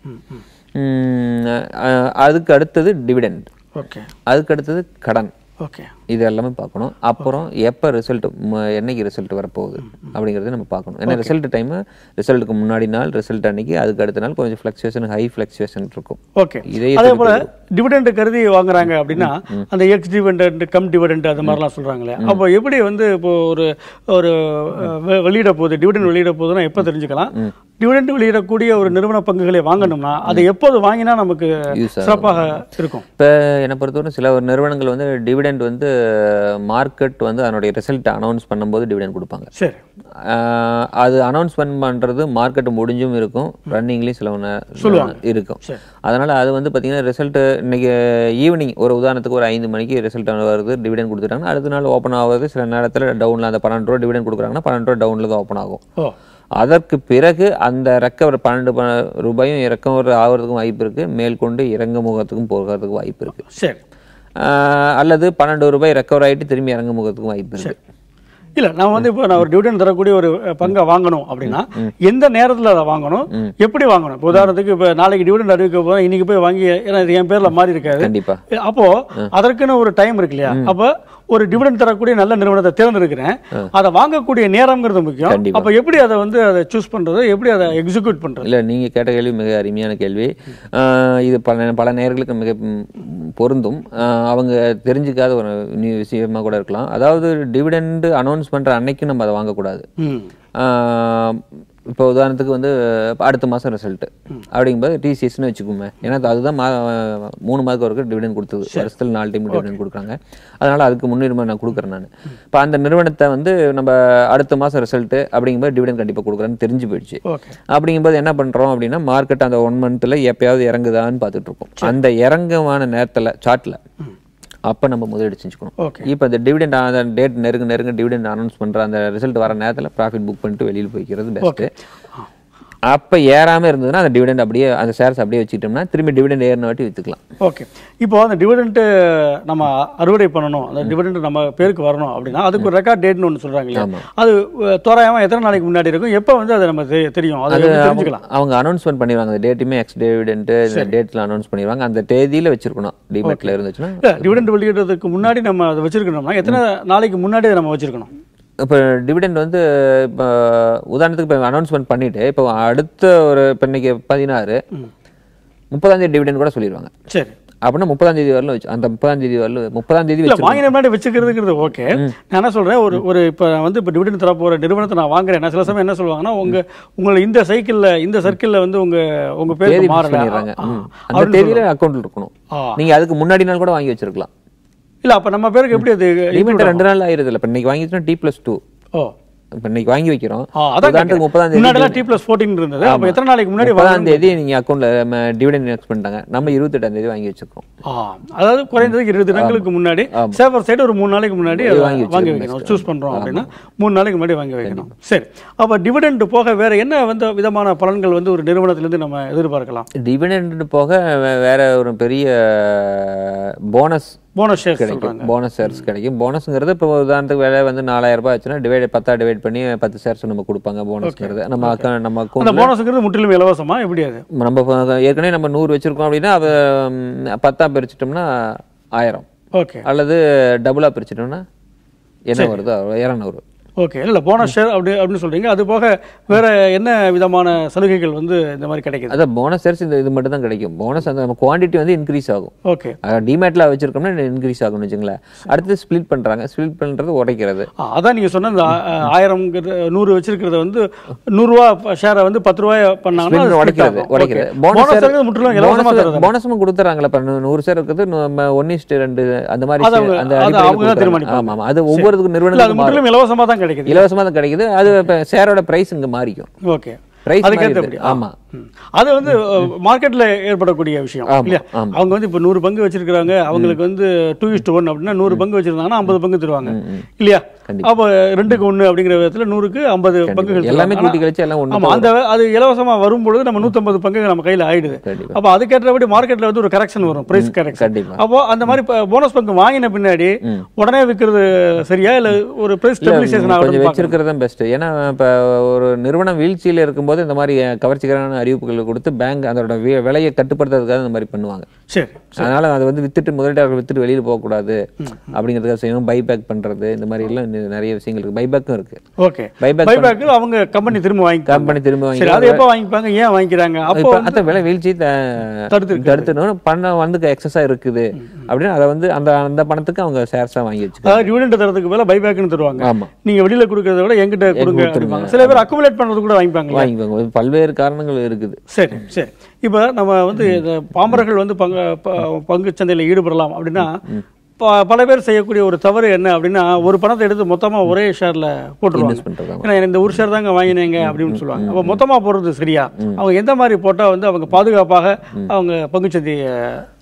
உம், அஹ், அதுக்கு அடுத்தது டிவிடெண்ட் ஓகே அதுக்கு அடுத்தது கடன் ஓகே இது எல்லாமே பார்க்கணும் அப்புறம் எப்போ ரிசல்ட் என்னைக்கு ரிசல்ட் வரப்போகுது அப்படிங்கிறத நம்ம பார்க்கணும் ஏன்னா ரிசல்ட் டைம் ரிசல்ட்டுக்கு முன்னாடி நாள் ரிசல்ட் அன்னைக்கு அதுக்கு அடுத்த நாள் கொஞ்சம் ஃப்ளக்சுவேஷன் ஹை ஃப்ளக்சுவேஷன் இருக்கும் ஓகே இதே அதே போல டிவிடெண்ட் கருதி வாங்குறாங்க அப்படின்னா அந்த எக்ஸ் டிவிடெண்ட் கம் டிவிடெண்ட் அது மாதிரிலாம் சொல்றாங்களே அப்போ எப்படி வந்து இப்போ ஒரு ஒரு அஹ், வெ- வெளியிட போகுது டிவிடெண்ட் வெளியிட போகுதுன்னா எப்போ தெரிஞ்சுக்கலாம் டிவிடெண்ட் வெளியிடக்கூடிய ஒரு நிறுவன பங்குகளை வாங்கணும்னா அதை எப்போது வாங்கினா நமக்கு Use ஆகும். சிறப்பாக இருக்கும் இப்போ என்னை பொறுத்தவரை சில ஒரு நிறுவனங்கள் வந்து டிவிடெண்ட் வந்து மார்க்கெட் வந்து அதனுடைய ரிசல்ட் அனௌன்ஸ் பண்ணும்போது டிவிடெண்ட் கொடுப்பாங்க சரி ஆஹ் அது அனௌன்ஸ்மெண்ட் பண்ணுறது மார்க்கெட் முடிஞ்சும் இருக்கும் ரன்னிங்லேயும் சில ஒன்று இருக்கும் சரி. அதனால் அது வந்து பார்த்தீங்கன்னா ரிசல்ட் இன்னைக்கு ஈவினிங் ஒரு உதாரணத்துக்கு ஒரு ஐந்து மணிக்கு ரிசல்ட் வருது டிவிடெண்ட் கொடுத்துட்டாங்கன்னா அடுத்த நாள் ஓப்பன் ஆகுது சில நேரத்தில் டவுனில் அந்த பன்னெண்டு ரூபா டிவிடெண்ட் கொடுக்குறாங்கன்னா பன்னெண்டு ரூபா டவுனில் தான் ஓப்பன் ஆகும் ஓ அதற்கு பிறகு அந்த ரெக்கவர் பன்னெண்டு ப- ரூபாயும் ரெக்கவர் ஆகிறதுக்கும் வாய்ப்பு இருக்குது மேற்கொண்டு இறங்க முகத்துக்கும் போகிறதுக்கும் வாய்ப்பு இருக்குது சரி ஆஹ் அல்லது பன்னெண்டு ரூபாய் ரெக்கவர் ஆயிட்டு திரும்பி இறங்க முகத்துக்கும் வாய்ப்பு இருக்கு இல்ல நான் வந்து இப்போ நான் ஒரு டிவிடன் தரக்கூடிய ஒரு அஹ், பங்கை வாங்கணும் அப்படின்னா எந்த நேரத்துல அதை வாங்கணும் எப்படி வாங்கணும் இப்போ உதாரணத்துக்கு இப்போ நாளைக்கு டிவிடன் அறிவிக்க போறேன் இன்னைக்கு போய் வாங்கி ஏன்னா இது என் பேர்ல மாறி இருக்காது கண்டிப்பா அப்போ அதற்குன்னு ஒரு டைம் இருக்கு இல்லையா அப்போ ஒரு டிவிடன் தரக்கூடிய நல்ல நிறுவனத்தை தேர்ந்தெடுக்கிறேன் அதை வாங்கக்கூடிய நேரம்ங்கிறது முக்கியம் கண்டிப்பா. அப்போ எப்படி அதை வந்து அதை சூஸ் பண்றது எப்படி அதை எக்ஸிக்யூட் பண்றது இல்ல நீங்க கேட்ட கேள்வி மிக அருமையான கேள்வி ஆஹ் இது பல பல நேர்களுக்கு மிக ம், பொருந்தும் ஆஹ் அவங்க தெரிஞ்சுக்காத ஒரு நியூ விஷயமா கூட இருக்கலாம் அதாவது டிவிடெண்ட் அனௌன்ஸ் பண்ற அன்னைக்கும் நம்ம அதை வாங்கக்கூடாது ம் ஆஹ் இப்போ உதாரணத்துக்கு வந்து இப்ப அடுத்த மாதம் ரிசல்ட் அப்படிங்கும்போது டிசிஎஸ்னு வச்சுக்கோமே ஏன்னா அது- அதுதான் மா மூணு மாதத்துக்கு வரைக்கும் டிவிடன் கொடுத்தது வருஷத்தில் நாலு டைம் டிவிடன் கொடுக்குறாங்க அதனால அதுக்கு முன்னுரிமை நான் கொடுக்குறேன் நான் இப்போ அந்த நிறுவனத்தை வந்து நம்ம அடுத்த மாதம் ரிசல்ட்டு அப்படிங்கும்போது டிவிடன் கண்டிப்பாக கொடுக்குறேன்னு தெரிஞ்சு போயிடுச்சு ஓகே அப்படிங்கும்போது என்ன பண்றோம் அப்படின்னா மார்க்கெட் அந்த ஒன் மந்த்ல எப்பயாவது இறங்குதான்னு பார்த்துட்டு இருக்கோம் அந்த இறங்கமான நேரத்துல சார்ட்ல அப்ப நம்ம முதலீடு செஞ்சுக்கணும் Okay. இப்போ இந்த டிவிடெண்ட் அந்த டேட் நெருங்க நெருங்க டிவிடெண்ட் அனௌன்ஸ் பண்ற அந்த ரிசல்ட் வர நேரத்துல ப்ராஃபிட் புக் பண்ணிட்டு வெளியில் போய்க்கிறது பெஸ்ட் அப்ப ஏறாம இருந்ததுன்னா அந்த டிவிடெண்ட் அப்படியே அந்த ஷேர்ஸ் அப்படியே வச்சுக்கிட்டோம்னா திரும்பி டிவிடெண்ட் ஏறின வாட்டி வித்துக்கலாம் ஓகே இப்போ அந்த டிவிடெண்ட் நம்ம அறுவடை பண்ணணும் அந்த டிவிடெண்ட் நம்ம பேருக்கு வரணும் அப்படின்னா அதுக்கு ஒரு ரெக்கார்ட் டேட்னு ஒன்று சொல்றாங்க இல்லையா ஆமா. அது அஹ், தோராயமா எத்தனை நாளைக்கு முன்னாடி இருக்கும் எப்போ வந்து அது நம்ம தெ- தெரியும் அது அது எப்படி அவங்க- தெரிஞ்சுக்கலாம் அவங்க அனௌன்ஸ்மெண்ட் பண்ணிடுவாங்க அந்த டேட்டுமே எக்ஸ் டிவிடெண்ட் இந்த டேட்ல அனௌன்ஸ் பண்ணிடுவாங்க அந்த தேதியில வச்சிருக்கணும் டிமெட்ல இருந்துச்சுன்னா இல்ல டிவிடெண்ட் வெளியிடுறதுக்கு முன்னாடி நம்ம அதை வச்சிருக்கணும்னா எத்தனை நாளைக்கு முன்னாடி அதை நம்ம வச்சிருக்கணும் இப்போ டிவிடெண்ட் வந்து இப்போ உதாரணத்துக்கு இப்போ அனௌன்ஸ்மெண்ட் பண்ணிட்டு இப்போ அடுத்த ஒரு இப்போ இன்னைக்கு பதினாறு முப்பதாம் தேதி டிவிடெண்ட் கூட சொல்லிடுவாங்க சரி அப்படின்னா முப்பதாம் தேதி வரலும் வச்சு அந்த முப்பதாம் தேதி வரலும் முப்பதாம் தேதி இல்ல வச்சு வாங்கின முன்னாடி வச்சுக்கிறதுங்கிறது ஓகே நான் என்ன சொல்றேன் ஒரு ஒரு இப்போ வந்து இப்போ டிவிடெண்ட் தர போற நிறுவனத்தை நான் வாங்குறேன் நான் சில சமயம் என்ன சொல்லுவாங்கன்னா உங்க உங்களை இந்த சைக்கிள்ல இந்த சர்க்கிள்ல வந்து உங்க உங்க தேதி பேர் fix மாறல பண்ணிடுறாங்க ஆ, ம். ஆ, அந்த அப்படின்னு தேதியில அக்கௌண்ட்ல இருக்கணும் ஆ. நீங்க அதுக்கு முன்னாடி நாள் கூட வாங்கி வச்சிருக்கலாம் இல்ல அப்ப நம்ம பேருக்கு எப்படி அது லிமிட் ரெண்டு நாள் ஆயிருது இல்லை இப்போ இன்னைக்கு வாங்கிச்சுன்னா டி பிளஸ் டூ ஓ இப்போ இன்னைக்கு வாங்கி வைக்கிறோம் ஆ, அதான் உதாரணத்துக்கு முப்பதாம் தேதி முன்னாடி டி பிளஸ் ஃபோர்டீன் இருந்தது அப்ப எத்தனை நாளைக்கு முன்னாடி முப்பதாம் வாங்கணும்? தேதி நீங்க அக்கௌண்ட்ல டிவிடெண்ட் இன்வெஸ்ட் பண்ணிட்டாங்க நம்ம இருபத்தெட்டாம் தேதி வாங்கி வச்சிருக்கோம் ஆ, அதாவது குறைந்ததுக்கு இருபது தினங்களுக்கு முன்னாடி சேஃபர் சைடு ஒரு மூணு நாளைக்கு முன்னாடி அதை வாங்கி வாங்கி வச்சிருக்கணும் வைக்கணும் சூஸ் பண்றோம் அப்படின்னா மூணு நாளைக்கு முன்னாடி வாங்கி வைக்கணும் சரி அப்ப டிவிடெண்ட் போக வேற என்ன வந்து விதமான பலன்கள் வந்து ஒரு நிறுவனத்திலிருந்து நம்ம எதிர்பார்க்கலாம் டிவிடெண்ட் போக வே- வேற ஒரு பெரிய போனஸ் போனஸ் ஷேர் கிடைக்கும் சொல்றாங்க போனஸ் ஷேர்ஸ் கிடைக்கும் போனஸ்ங்கிறது இப்போ உதாரணத்துக்கு வேலை வந்து நாலாயிரம் ரூபாய் ஆச்சுன்னா டிவைட் பத்தா டிவைட் பண்ணி பத்து ஷேர்ஸ் நம்ம கொடுப்பாங்க போனஸ்ங்கிறது நம்ம account- நம்ம அந்த அக்கௌண்ட்ல போனஸ்ங்கிறது முற்றிலும் இலவசமா எப்படி அது நம்ம இப்ப ஏற்கனவே நம்ம நூறு வச்சிருக்கோம் அப்படின்னா அதை ம், பத்தா பிரிச்சிட்டோம்னா ஆயிரம் ஓகே அல்லது டபுளா பிரிச்சிட்டோம்னா என்ன வருதோ இரநூறு ஓகே இல்ல போனஸ் ஷேர் அப்படி அப்படின்னு சொல்றீங்க அது போக வேற என்ன விதமான சலுகைகள் வந்து இந்த மாதிரி கிடைக்குது அதான் போனஸ் ஷேர்ஸ் இந்த இது மட்டும் தான் கிடைக்கும் போனஸ் அந்த நம்ம குவாண்டிட்டி வந்து இன்க்ரீஸ் ஆகும் ஓகே டிமேட்ல வச்சிருக்கோம்னா இன்க்ரீஸ் ஆகும்னு வச்சுங்களேன் அடுத்து ஸ்ப்ளிட் பண்றாங்க ஸ்ப்ளிட் பண்றது உடைக்கிறது ஆ, அதான் நீங்க சொன்ன இந்த ஆயிரம் நூறு வச்சிருக்கிறத வந்து நூறு ரூபா ஷேரை வந்து பத்து ரூபாய் பண்ணாங்கன்னா அது Split split உடைக்கிறது ஆகும். உடைக்கிறது Okay. Bonus ங்கிறது முற்றிலும் இலவசமா தருது போனஸும் கொடுத்துறாங்களா இப்ப நூ- நூறு சேர் இருக்குது நம்ம ஒன் இஸ்ட் ரெண்டு அந்த மாதிரி அது அவங்க- share- அந்த அது அடிப்படையில அவங்க தான் கொடுக்குறாங்க. தீர்மானிப்பாங்க. ஆமா ஆமா அது ஒவ்வொருக்கும் இல்ல அது நிறுவனத்துக்கு மாறும் முற்றிலும் இலவசமா தான் கிடைக்குது இலவசமா தான் கிடைக்குது அது இப்ப ஷேரோட பிரைஸ் இங்க மாறிக்கும் ஓகே Price அதுக்கேற்றபடி மாறிடுது. ஆமா. அது வந்து மார்க்கெட்ல ஏற்படக்கூடிய விஷயம் ஆமா, இல்லையா ஆமா. அவங்க வந்து இப்போ நூறு பங்கு வச்சிருக்காங்க அவங்களுக்கு வந்து டூ இஸ்ட் ஒன் அப்படின்னா நூறு பங்கு வச்சிருந்தாங்கன்னா ஐம்பது பங்கு தருவாங்க இல்லையா கண்டிப்பா. அப்போ ரெண்டுக்கு ஒண்ணு அப்படிங்கிற விதத்துல நூறுக்கு ஐம்பது பங்குகள் எல்லாமே தருவாங்க. கூட்டி ஆனா- கழிச்சு எல்லாம் ஒண்ணு ஆமா அந்த அது இலவசமா வரும்பொழுது நம்ம நூத்தம்பது பங்கு நம்ம கையில ஆயிடுது கண்டிப்பா. அப்போ அதுக்கேற்றபடி மார்க்கெட்ல வந்து ஒரு கரெக்ஷன் வரும் பிரைஸ் கரெக்ஷன் கண்டிப்பா. அப்போ அந்த மாதிரி போனஸ் பங்கு வாங்கின பின்னாடி உடனே விற்கிறது சரியா இல்ல ஒரு பிரைஸ் இல்ல, ஸ்டெபிலைசேஷன் கொஞ்சம் ஆகணும் வச்சிருக்கிறது தான் பெஸ்ட் ஏன்னா இப்ப ஒரு நிறுவனம் வீழ்ச்சியில இருக்கும்போது இந்த மாதிரி கவர்ச்சிகரமான அறிவிப்புகளை கொடுத்து பேங்க் அதோட வி- விலையை கட்டுப்படுத்துறதுக்காக இந்த மாதிரி பண்ணுவாங்க சரி அதனால அதை வந்து வித்துட்டு முதலீட்டாளர்கள் வித்துட்டு வெளியில போகக்கூடாது அப்படிங்கிறதுக்காக செய்யணும் பைபேக் பண்றது இந்த மாதிரி எல்லாம் இன்னும் நிறைய விஷயங்கள் இருக்கு பைபேக்கும் இருக்கு ஓகே Buyback பைபேக் அவங்க கம்பெனி திரும்ப வாங்கி கம்பெனி திரும்ப வாங்கி சரி அதை எப்போ வாங்கிப்பாங்க ஏன் வாங்கிக்கிறாங்க அப்போ இப்ப வந்து- அந்த விலை வீழ்ச்சி த- தடுத்திருக்கு. தடுத்துணும் பணம் வந்து எக்ஸஸா இருக்குது அப்படின்னு அதை வந்து அந்த அந்த பணத்துக்கு அவங்க ஷேர்ஸா வாங்கி வச்சுக்கோங்க அதாவது டிவிடெண்ட் தரதுக்கு மேல பைபேக்னு தருவாங்க ஆமா நீங்க வெளியில கொடுக்கறத விட எங்கிட்ட கொடுங்க கொடுத்துருங்க. அப்படிம்பாங்க சில பேர் அக்குமுலேட் பண்றது கூட வாங்கிப்பாங்க வாங்கிக்கோங்க பல்வேறு காரணங்கள் இருக்குது சரி சரி இப்போ நம்ம வந்து இந்த பாமரர்கள் வந்து பங்கு ப- பங்கு சந்தையில ஈடுபடலாம் அப்படின்னா ப- பல பேர் செய்யக்கூடிய ஒரு தவறு என்ன அப்படின்னா ஒரு பணத்தை எடுத்து மொத்தமா ஒரே ஷேர்ல போட்டுருவாங்க பண்றது ஆமா. ஏன்னா இந்த ஒரு ஷேர் தாங்க வாங்கினீங்க அப்படின்னு சொல்லுவாங்க அப்போ மொத்தமா போடுறது சரியா அவங்க எந்த மாதிரி போட்டா வந்து அவங்க பாதுகாப்பாக அவங்க பங்குச்சந்தையை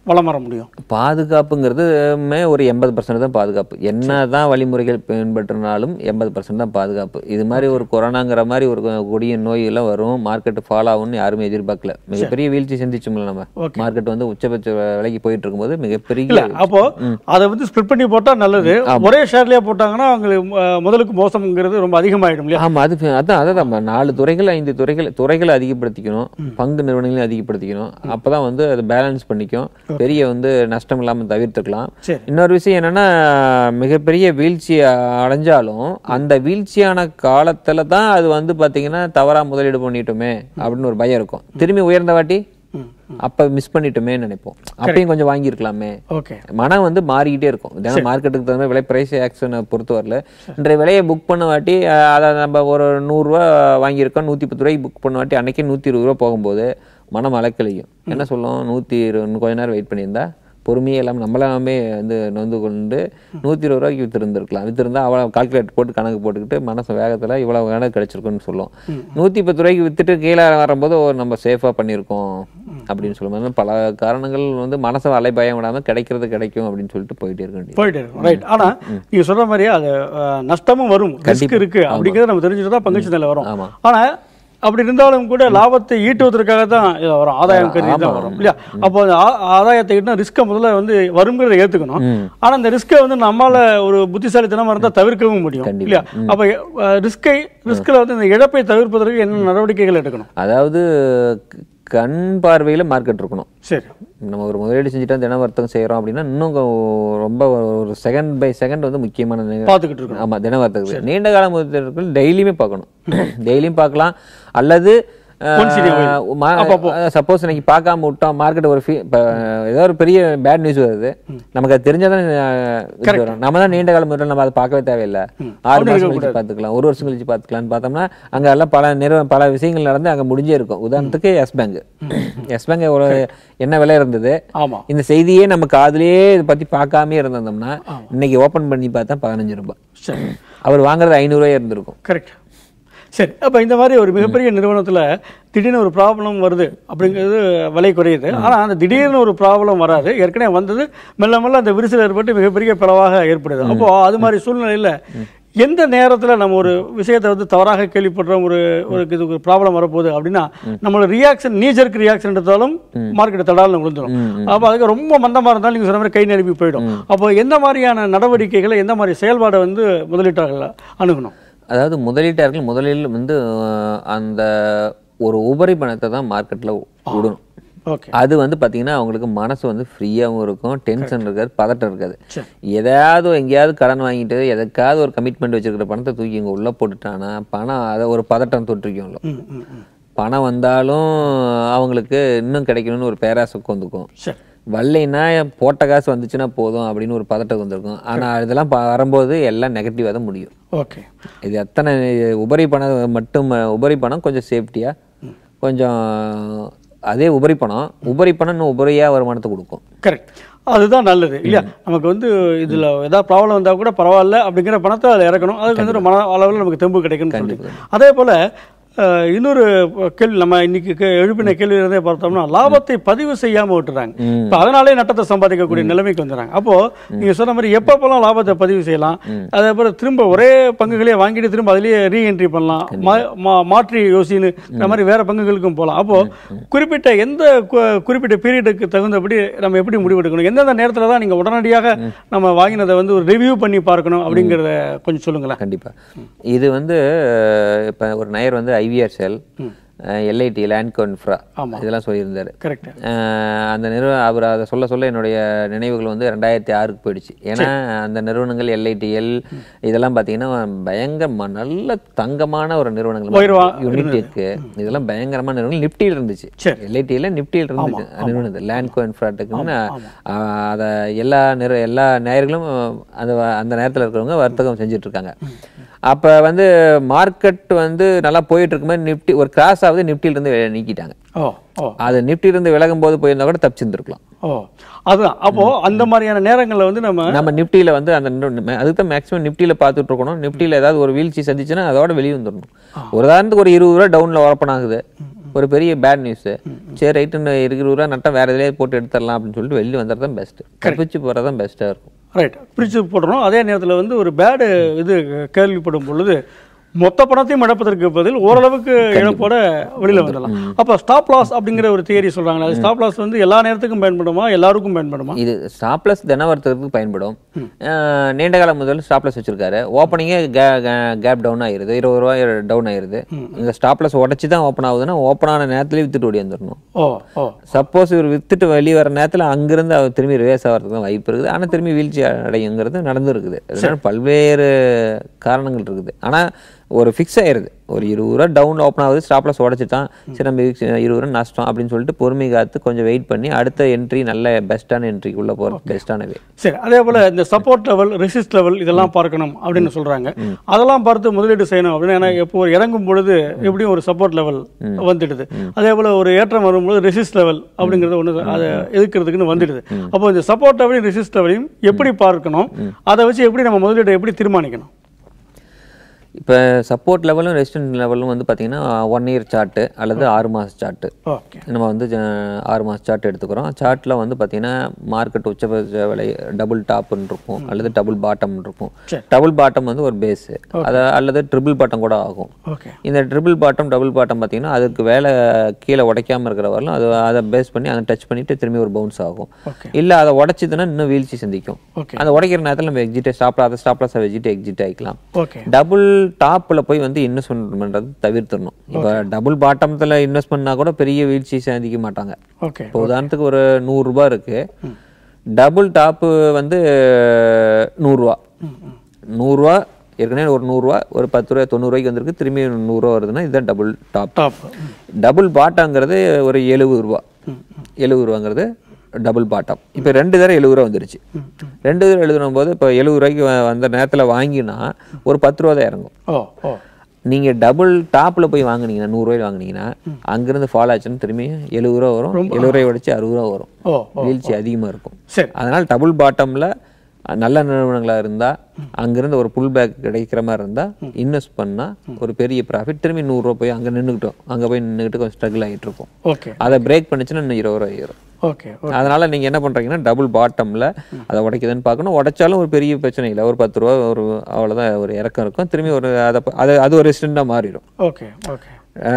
வளம் வர முடியும் பாதுகாப்புங்கிறதுமே ஒரு எண்பது பர்சன்ட் தான் பாதுகாப்பு என்னதான் வழிமுறைகள் பின்பற்றினாலும் எண்பது பர்சன்ட் தான் பாதுகாப்பு இது மாதிரி ஒரு கொரோனாங்கிற மாதிரி ஒரு கொடிய நோய் எல்லாம் வரும் மார்க்கெட் ஃபாலோ ஆகும்னு யாருமே எதிர்பார்க்கல மிகப்பெரிய வீழ்ச்சி சந்திச்சோம்ல நம்ம மார்க்கெட் வந்து உச்சபட்ச விலைக்கு போயிட்டு இருக்கும்போது இல்ல மிகப்பெரிய அப்போ அதை வந்து ஸ்ப்ளிட் பண்ணி போட்டா நல்லது ஒரே ஷேர்லயே போட்டாங்கன்னா அவங்களுக்கு அஹ், முதலுக்கு மோசம்ங்கிறது ரொம்ப அதிகமாயிடும் இல்லையா ஆமா அது அதான் அதான் நம்ம நாலு துறைகள் ஐந்து துறைகள் துறைகளை அதிகப்படுத்திக்கணும் பங்கு நிறுவனங்களையும் அதிகப்படுத்திக்கணும் அப்பதான் வந்து அது பேலன்ஸ் பண்ணிக்கும் பெரிய வந்து நஷ்டம் இல்லாம தவிர்த்துக்கலாம் சரி. இன்னொரு விஷயம் என்னன்னா மிகப்பெரிய வீழ்ச்சி அடைஞ்சாலும் அந்த வீழ்ச்சியான காலத்துல தான் அது வந்து பாத்தீங்கன்னா தவறா முதலீடு பண்ணிட்டோமே அப்படின்னு ஒரு பயம் இருக்கும் திரும்பி உயர்ந்த வாட்டி அப்ப மிஸ் பண்ணிட்டோமே நினைப்போம் அப்பயும் கொஞ்சம் வாங்கியிருக்கலாமே ஓகே மனம் வந்து மாறிக்கிட்டே இருக்கும் தினம் மார்க்கெட்டுக்கு தகுந்த விலை பிரைஸ் ஆக்ஷனை பொறுத்த வரல இன்றைய விலையை புக் பண்ண வாட்டி அஹ், அதை நம்ம ஒரு நூறுரூவா வாங்கியிருக்கோம் நூற்றி பத்து ரூபாய்க்கு புக் பண்ண வாட்டி அன்னைக்கே நூற்றி இருபது ரூபா போகும்போது மனம் அலக்கலையும் என்ன சொல்லும் நூற்றி இருபது இன்னும் கொஞ்ச நேரம் வெயிட் பண்ணியிருந்தா பொறுமையே இல்லாமல் நம்மளாமே வந்து நொந்து கொண்டு நூற்றி இருபது ரூபாய்க்கு விற்றுருந்துருக்கலாம் விற்றுருந்தா அவ்வளோ கால்குலேட் போட்டு கணக்கு போட்டுக்கிட்டு மனசு வேகத்தில் இவ்வளோ வேலை கிடைச்சிருக்குன்னு சொல்லும் நூற்றி பத்து ரூபாய்க்கு விற்றுட்டு கீழே வரும்போது ஓ, நம்ம சேஃபாக பண்ணியிருக்கோம் அப்படின்னு சொல்லும்போது பல காரணங்கள் வந்து மனசை அலை பயம் விடாமல் கிடைக்கிறது கிடைக்கும் அப்படின்னு சொல்லிட்டு போயிட்டே இருக்க வேண்டியது போயிட்டு இருக்கும் ரைட் ஆனா நீங்க சொல்ற மாதிரி அது அஹ், நஷ்டமும் வரும் ரிஸ்க் இருக்கு அப்படிங்கறத நம்ம தெரிஞ்சுட்டு தான் பங்கு சந்தையில வரும் ஆமா. ஆனா அப்படி இருந்தாலும் கூட லாபத்தை ஈட்டுவதற்காக தான் இது வரும் ஆதாயம் கருதி தான் வரும் இல்லையா அப்போ அந்த ஆ- ஆதாயத்தை ஈட்டினா ரிஸ்க்கை முதல்ல வந்து வருங்கிறத ஏத்துக்கணும் ஆனா அந்த ரிஸ்க்கை வந்து நம்மால ஒரு புத்திசாலித்தனமா இருந்தா தவிர்க்கவும் முடியும் கண்டிப்பா. இல்லையா அப்ப ரிஸ்கை ரிஸ்க்ல வந்து இந்த இழப்பை தவிர்ப்பதற்கு என்ன நடவடிக்கைகள் எடுக்கணும் அதாவது க- கண் பார்வையில மார்க்கெட் இருக்கணும் சரி நம்ம ஒரு முதலீடு செஞ்சுட்டா தின வர்த்தகம் செய்யறோம் அப்படின்னா இன்னும் கொ- ரொம்ப ஒரு செகண்ட் பை செகண்ட் வந்து முக்கியமான நே- பார்த்துக்கிட்டு இருக்கணும் ஆமா தின வர்த்தகத்துக்கு நீண்ட கால முதலீடுகள் டெய்லியுமே பார்க்கணும் டெய்லியும் பார்க்கலாம் அல்லது Once in a while. அப்பப்போ. சப்போஸ் இன்னைக்கு பார்க்காம விட்டோம் மார்க்கெட் ஒரு fee- இப்ப ஏதோ ஒரு பெரிய பேட் நியூஸ் வருது நமக்கு அது தெரிஞ்சாதான் அஹ், இது வரும். நம்ம தான் நீண்ட கால முதல்ல நம்ம அதை பார்க்கவே தேவையில்லை ஆறு மாசம் கழிச்சு பார்த்துக்கலாம் ஒரு வருஷம் கழிச்சு பார்த்துக்கலாம்னு பார்த்தோம்னா அங்க எல்லாம் பல நிறுவனம் பல விஷயங்கள் நடந்து அங்க முடிஞ்சே இருக்கும் உதாரணத்துக்கு எஸ் பேங்க் எஸ் பேங்க் ஒரு என்ன விலை இருந்தது ஆமா இந்த செய்தியே நம்ம காதுலயே இதை பத்தி பார்க்காம இருந்திருந்தோம்னா இன்னைக்கு ஓபன் பண்ணி பார்த்தா பதினஞ்சு ரூபாய் சரி அவர் வாங்குறது ஐநூறுரூவாய் இருந்திருக்கும் கரெக்ட் சரி அப்போ இந்த மாதிரி ஒரு மிகப்பெரிய நிறுவனத்தில் திடீர்னு ஒரு ப்ராப்ளம் வருது அப்படிங்கிறது விலை குறையுது ஆனால் அந்த திடீர்னு ஒரு ப்ராப்ளம் வராது ஏற்கனவே வந்தது மெல்ல மெல்ல அந்த விரிசல் ஏற்பட்டு மிகப்பெரிய பிளவாக ஏற்படுது அப்போ அது மாதிரி சூழ்நிலையில் எந்த நேரத்தில் நம்ம ஒரு விஷயத்தை வந்து தவறாக கேள்விப்படுறோம் ஒரு ஒரு இது ஒரு ப்ராப்ளம் வரப்போகுது அப்படின்னா நம்மளோட ரியாக்ஷன் நீஜருக்கு ரியாக்ஷன் எடுத்தாலும் மார்க்கெட் தடால்னு விழுந்துடும் அப்போ அதுக்கு ரொம்ப மந்தமாக இருந்தாலும் நீங்கள் சொன்ன மாதிரி கை நழுவி போயிடும் அப்போ எந்த மாதிரியான நடவடிக்கைகளை எந்த மாதிரி செயல்பாடை வந்து முதலீட்டாளர்கள் அணுகணும் அதாவது முதலீட்டாளர்கள் முதலில் வந்து அஹ், அந்த ஒரு உபரி பணத்தை தான் மார்க்கெட்ல விடணும் ஓகே அது வந்து பாத்தீங்கன்னா அவங்களுக்கு மனசு வந்து ஃப்ரீயாகவும் இருக்கும் டென்ஷன் இருக்காது பதட்டம் இருக்காது எதையாவது எங்கேயாவது கடன் வாங்கிட்டு எதுக்காவது ஒரு கமிட்மெண்ட் வச்சிருக்கிற பணத்தை தூக்கி இங்க உள்ள போட்டுட்டானா பணம் அதை ஒரு பதட்டம் தொற்றிக்கும்ல ம் ம் ம் பணம் வந்தாலும் அவங்களுக்கு இன்னும் கிடைக்கணும்னு ஒரு பேராசை வந்துக்கும் சரி வரலைன்னா போட்ட காசு வந்துச்சுன்னா போதும் அப்படின்னு ஒரு பதட்டம் வந்திருக்கும் ஆனா இதெல்லாம் ப- வரும்போது எல்லாம் நெகட்டிவாக தான் முடியும் ஓகே இது எத்தனை உபரி பணம் மட்டும் உபரி பணம் கொஞ்சம் சேஃப்டியா கொஞ்சம் அதே உபரி பணம் உபரி பணம் இன்னும் உபரியா வருமானத்தை கொடுக்கும் கரெக்ட் அதுதான் நல்லது இல்லையா நமக்கு வந்து இதுல ஏதாவது ப்ராப்ளம் வந்தா கூட பரவாயில்ல அப்படிங்கிற பணத்தை அதில் இறக்கணும் அதுக்கு வந்து ஒரு மன அளவில் நமக்கு தெம்பு கிடைக்கும்னு சொல்லிட்டு அதே போல அஹ், இன்னொரு கேள்வி நம்ம இன்னைக்கு கே- எழுப்பின கேள்வி இருந்தே பார்த்தோம்னா லாபத்தை பதிவு செய்யாம விட்டுறாங்க இப்போ அதனாலே நட்டத்தை சம்பாதிக்கக்கூடிய நிலைமைக்கு வந்துடுறாங்க அப்போ நீங்க சொன்ன மாதிரி எப்பப்பெல்லாம் லாபத்தை பதிவு செய்யலாம் அதே போல திரும்ப ஒரே பங்குகளே வாங்கிட்டு திரும்ப அதுலயே ரீஎன்ட்ரி பண்ணலாம் மா- மா- மாற்றி யோசின்னு இந்த மாதிரி வேற பங்குகளுக்கும் போகலாம் அப்போ குறிப்பிட்ட எந்த கு- குறிப்பிட்ட பீரியடுக்கு தகுந்தபடி நம்ம எப்படி முடிவெடுக்கணும் எந்தெந்த நேரத்துல தான் நீங்க உடனடியாக நம்ம வாங்கினதை வந்து ஒரு ரிவ்யூ பண்ணி பார்க்கணும் அப்படிங்கிறத கொஞ்சம் சொல்லுங்களேன் கண்டிப்பா இது வந்து அஹ், இப்ப ஒரு நயர் வந்து ஐவிஆர் செல் எல்ஐடி லேண்ட் இன்ஃப்ரா ஆமா. இதெல்லாம் சொல்லியிருந்தாரு கரெக்ட் அஹ், அந்த நிறுவனம் அவர் அதை சொல்ல சொல்ல என்னுடைய நினைவுகள் வந்து ரெண்டாயிரத்தி ஆறுக்கு போயிடுச்சு ஏன்னா அந்த நிறுவனங்கள் எல்ஐடிஎல் இதெல்லாம் பார்த்தீங்கன்னா பயங்கர ம- நல்ல தங்கமான ஒரு நிறுவனங்கள் உயர்வா யூனிடெக் இதெல்லாம் பயங்கரமான நிறுவனங்கள் நிப்டியில் இருந்துச்சு சரி. எல்ஐடியில் நிப்டியில் இருந்துச்சு நிறுவனத்தில் லேண்ட்கோ இன்ஃப்ராடெக்னு அதை எல்லா நிறு எல்லா நேயர்களும் அந்த அந்த நேரத்தில் இருக்கிறவங்க வர்த்தகம் செஞ்சுட்டு இருக்காங்க அப்போ வந்து மார்க்கெட் வந்து நல்லா போயிட்டு இருக்கும்போது நிப்டி ஒரு கிராஸ் ஆகுது நிப்டியிலிருந்து நீக்கிட்டாங்க ஓ ஓ அது நிப்டியிலிருந்து விலகும் போது போயிருந்தா கூட தப்பிச்சிருந்துருக்கலாம் ஓ அதுதான் அப்போ அந்த மாதிரியான நேரங்கள்ல வந்து நம்ம நம்ம நிப்டியில வந்து அந்த நிறு- அதுக்கு தான் மேக்ஸிமம் நிப்டியில பார்த்துட்டு இருக்கணும் நிப்டியில ஏதாவது ஒரு வீழ்ச்சி சந்திச்சுன்னா அதோட வெளியே வந்துடணும் ஒரு உதாரணத்துக்கு ஒரு இருபது ரூபா டவுன்ல ஓப்பன் ஆகுது ஒரு பெரிய பேட் நியூஸ் சரி ரைட்டு இருக்கிற ரூபா நட்டா வேற எதுலயே போட்டு எடுத்துடலாம் அப்படின்னு சொல்லிட்டு வெளியே வந்துறது தான் பெஸ்ட் தப்பிச்சு போறது தான் பெஸ்ட்டாக இருக்கும் ரைட் பிரித்து போடுறோம் அதே நேரத்தில் வந்து ஒரு பேடு இது கேள்விப்படும் பொழுது மொத்த பணத்தையும் இழப்பதற்கு பதில் ஓரளவுக்கு இழப்போட வெளியில் வந்துடலாம் அப்போ ஸ்டாப் லாஸ் அப்படிங்கிற ஒரு தியரி சொல்கிறாங்களே அது ஸ்டாப் லாஸ் வந்து எல்லா நேரத்துக்கும் பயன்படுமா எல்லாருக்கும் பயன்படுமா இது ஸ்டாப்லஸ் தினவர்த்தத்துக்கு பயன்படும் அஹ் நீண்ட காலம் முதல் ஸ்டாப்லஸ் வச்சிருக்காரு ஓப்பனிங்கே கேப் டவுன் ஆயிருது இருபது ரூபாய் டவுன் ஆயிருது இந்த ஸ்டாப்லஸ் உடச்சி தான் ஓப்பன் ஆகுதுன்னா ஓப்பன் ஆன நேரத்துலேயே வித்துட்டு ஓடி வந்துடணும் ஓ ஓ சப்போஸ் இவர் வித்துட்டு வெளியே வர நேரத்தில் அங்கிருந்து அவர் திரும்பி ரிவேஸ் ஆகிறதுக்கு தான் வாய்ப்பு இருக்குது ஆனால் திரும்பி வீழ்ச்சி அடையுங்கிறது நடந்து இருக்குது அதனால பல்வேறு காரணங்கள் இருக்குது ஆனால் ஒரு ஃபிக்ஸ் ஆயிருது ஒரு இருபது ரூபா டவுன் ஓப்பன் ஆகுது ஸ்டாப்லஸ் உடச்சிட்டான் சரி நம்ம இருபது ரூபா நஷ்டம் அப்படின்னு சொல்லிட்டு பொறுமை காத்து கொஞ்சம் வெயிட் பண்ணி அடுத்த என்ட்ரி நல்ல பெஸ்ட்டான என்ட்ரிக்குள்ளே போகிறது பெஸ்ட்டான வே சரி அதே போல் இந்த சப்போர்ட் லெவல் ரெசிஸ்ட் லெவல் இதெல்லாம் பார்க்கணும் அப்படின்னு சொல்கிறாங்க அதெல்லாம் பார்த்து முதலீடு செய்யணும் அப்படின்னு ஏன்னா எப்போ ஒரு இறங்கும் பொழுது எப்படியும் ஒரு சப்போர்ட் லெவல் வந்துடுது அதே போல் ஒரு ஏற்றம் வரும்போது ரெசிஸ்ட் லெவல் அப்படிங்கிறது ஒன்று அதை எதிர்க்கிறதுக்குன்னு வந்துடுது அப்போ இந்த சப்போர்ட் லெவலையும் ரெசிஸ்ட் லெவலையும் எப்படி பார்க்கணும் அதை வச்சு எப்படி நம்ம முதலீடை எப்படி தீர்மானிக்கணும் இப்போ சப்போர்ட் லெவலும் ரெசிஸ்டன்ட் லெவலும் வந்து பார்த்தீங்கன்னா ஒன் இயர் சார்ட்டு அல்லது ஆறு மாத சார்ட்டு ஓகே நம்ம வந்து ஜ- ஆறு மாத சார்ட் எடுத்துக்கிறோம் சார்ட்டில் வந்து பார்த்தீங்கன்னா மார்க்கெட் உச்சபட்ச விலை டபுள் டாப்னு இருக்கும் அல்லது டபுள் பாட்டம்னு இருக்கும் டபுள் பாட்டம் வந்து ஒரு பேஸு அதை அல்லது ட்ரிபிள் பாட்டம் கூட ஆகும் ஓகே இந்த ட்ரிபிள் பாட்டம் டபுள் பாட்டம் பார்த்தீங்கன்னா அதுக்கு வேலை கீழே உடைக்காம இருக்கிற வரலும் அது அதை பேஸ் பண்ணி அதை டச் பண்ணிட்டு திரும்பி ஒரு பவுன்ஸ் ஆகும் Okay. இல்லை அதை உடைச்சிதுன்னா இன்னும் வீழ்ச்சி சந்திக்கும் Okay. அந்த உடைக்கிற நேரத்தில் நம்ம எக்ஸிட் ஸ்டாப் அதை ஸ்டாப்லாஸ் வெஜிட் எக்ஸிட் ஆகிக்கலாம் ஓகே டபுள் டாப்ல போய் வந்து இன்வெஸ்ட்மெண்ட் பண்றது தவிர்த்துடணும் இப்போ டபுள் பாட்டம்ல இன்வெஸ்ட் பண்ணா கூட பெரிய வீழ்ச்சி சந்திக்க மாட்டாங்க ஓகே இப்போ உதாரணத்துக்கு ஒரு நூறு ரூபாய் இருக்கு டபுள் டாப்பு வந்து நூறுரூவா நூறுரூவா ஏற்கனவே ஒரு நூறுரூவா ஒரு பத்து ரூபாய் தொண்ணூறுவாய்க்கு வந்திருக்கு திரும்பி நூறுரூவா வருதுன்னா இதுதான் டபுள் டாப் டாப் டபுள் பாட்டாங்கிறது ஒரு எழுபது ரூபா எழுபது ரூபாங்கிறது டபுள் பாட்டம் இப்போ ரெண்டு தடவை எழுபது ரூபா வந்துருச்சு ரெண்டு தடவை எழுதுனும் போது இப்போ எழுபது ரூபாய்க்கு வ- வந்த நேரத்தில் வாங்கினா ஒரு பத்து ரூபா தான் இறங்கும் ஓ ஓ நீங்க டபுள் டாப்ல போய் வாங்குனீங்கன்னா நூறுரூவாய் வாங்குனீங்கன்னா அங்கிருந்து ஃபால் ஆச்சுன்னு திரும்பி எழுபது ரூபா வரும் எழுபது ரூபாய் உடைச்சு அறுபது ரூபா வரும் ஓ வீழ்ச்சி அதிகமா இருக்கும் சரி அதனால டபுள் பாட்டம்ல நல்ல நிறுவனங்களா இருந்தா அங்கிருந்து ஒரு புல் பேக் கிடைக்கிற மாதிரி இருந்தா இன்வெஸ்ட் பண்ணா ஒரு பெரிய ப்ராஃபிட் திரும்பி நூறுரூவா போய் அங்க நின்னுக்கிட்டோம் அங்க போய் நின்னுக்கிட்டு கொஞ்சம் ஸ்ட்ரகிள் ஆகிட்டு இருக்கும் ஓகே அதை பிரேக் பண்ணுச்சுன்னா இன்னும் இருபது ரூபா ஏறும் ஓகே அதனால நீங்க என்ன பண்றீங்கன்னா டபுள் பாட்டம்ல அதை உடைக்குதுன்னு பார்க்கணும் உடைச்சாலும் ஒரு பெரிய பிரச்சனை இல்லை ஒரு பத்து ரூபா ஒரு அவ்வளவுதான் ஒரு இறக்கம் இருக்கும் திரும்பி ஒரு அதை ப- அது அது ஒரு ரெசிடெண்டா மாறிடும் ஓகே ஓகே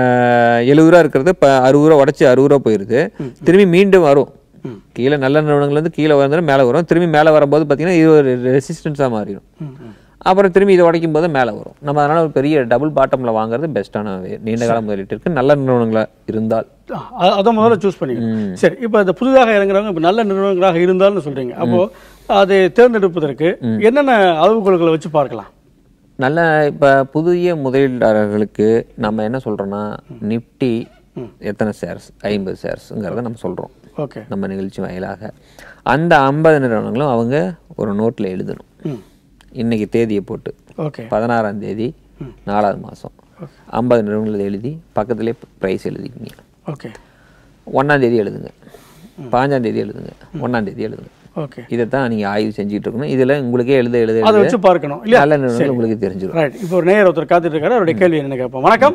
எழுபது ரூபா இருக்கிறது இப்போ அறுபது ரூபா உடச்சி அறுபது ரூபா போயிருது திரும்பி மீண்டும் வரும் கீழே நல்ல நிறுவனங்கள் வந்து கீழே வந்து மேலே வரும் திரும்பி மேலே வரும்போது பார்த்தீங்கன்னா இது ஒரு ரெசிஸ்டன்ஸாக மாறிடும் அப்புறம் திரும்பி இதை உடைக்கும் போது மேலே வரும் நம்ம அதனால ஒரு பெரிய டபுள் பாட்டம்ல வாங்குறது பெஸ்ட்டான நீண்ட கால முதலீட்டிற்கு நல்ல நிறுவனங்களா இருந்தால் அ- அதை முதல்ல சூஸ் பண்ணிக்கணும் சரி இப்போ இந்த புதிதாக இறங்குறவங்க இப்போ நல்ல நிறுவனங்களாக இருந்தாலும் சொல்றீங்க அப்போ அதை தேர்ந்தெடுப்பதற்கு என்னென்ன அளவுகோல்களை வச்சு பார்க்கலாம் நல்ல இப்போ புதிய முதலீட்டாளர்களுக்கு நம்ம என்ன சொல்றோம்னா நிப்டி எத்தனை ஷேர்ஸ் ஐம்பது ஷேர்ஸுங்கிறத நம்ம சொல்றோம் ஓகே நம்ம நிகழ்ச்சி வாயிலாக அந்த ஐம்பது நிறுவனங்களும் அவங்க ஒரு நோட்டில் எழுதணும் இன்னைக்கு தேதியை போட்டு ஓகே பதினாறாம் தேதி நாலாவது மாதம் ஐம்பது நிறுவனங்கள் எழுதி பக்கத்துலேயே ப்ரைஸ் எழுதிக்கிங்க ஓகே ஒன்றாம் தேதி எழுதுங்க பாஞ்சாம் தேதி எழுதுங்க ஒன்றாம் தேதி எழுதுங்க ஓகே இதை தான் நீங்கள் ஆய்வு செஞ்சுட்டு இருக்கணும் இதில் உங்களுக்கே எழுத எழுத அதை எழுத வச்சு பார்க்கணும் இல்லையா நல்ல நிறுவனங்கள் உங்களுக்கு தெரிஞ்சிடும் ரைட் இப்போ ஒரு நேயர் ஒருத்தர் காத்துட்டு இருக்காரு அவருடைய கேள்வி என்னன்னு கேட்போம் வணக்கம்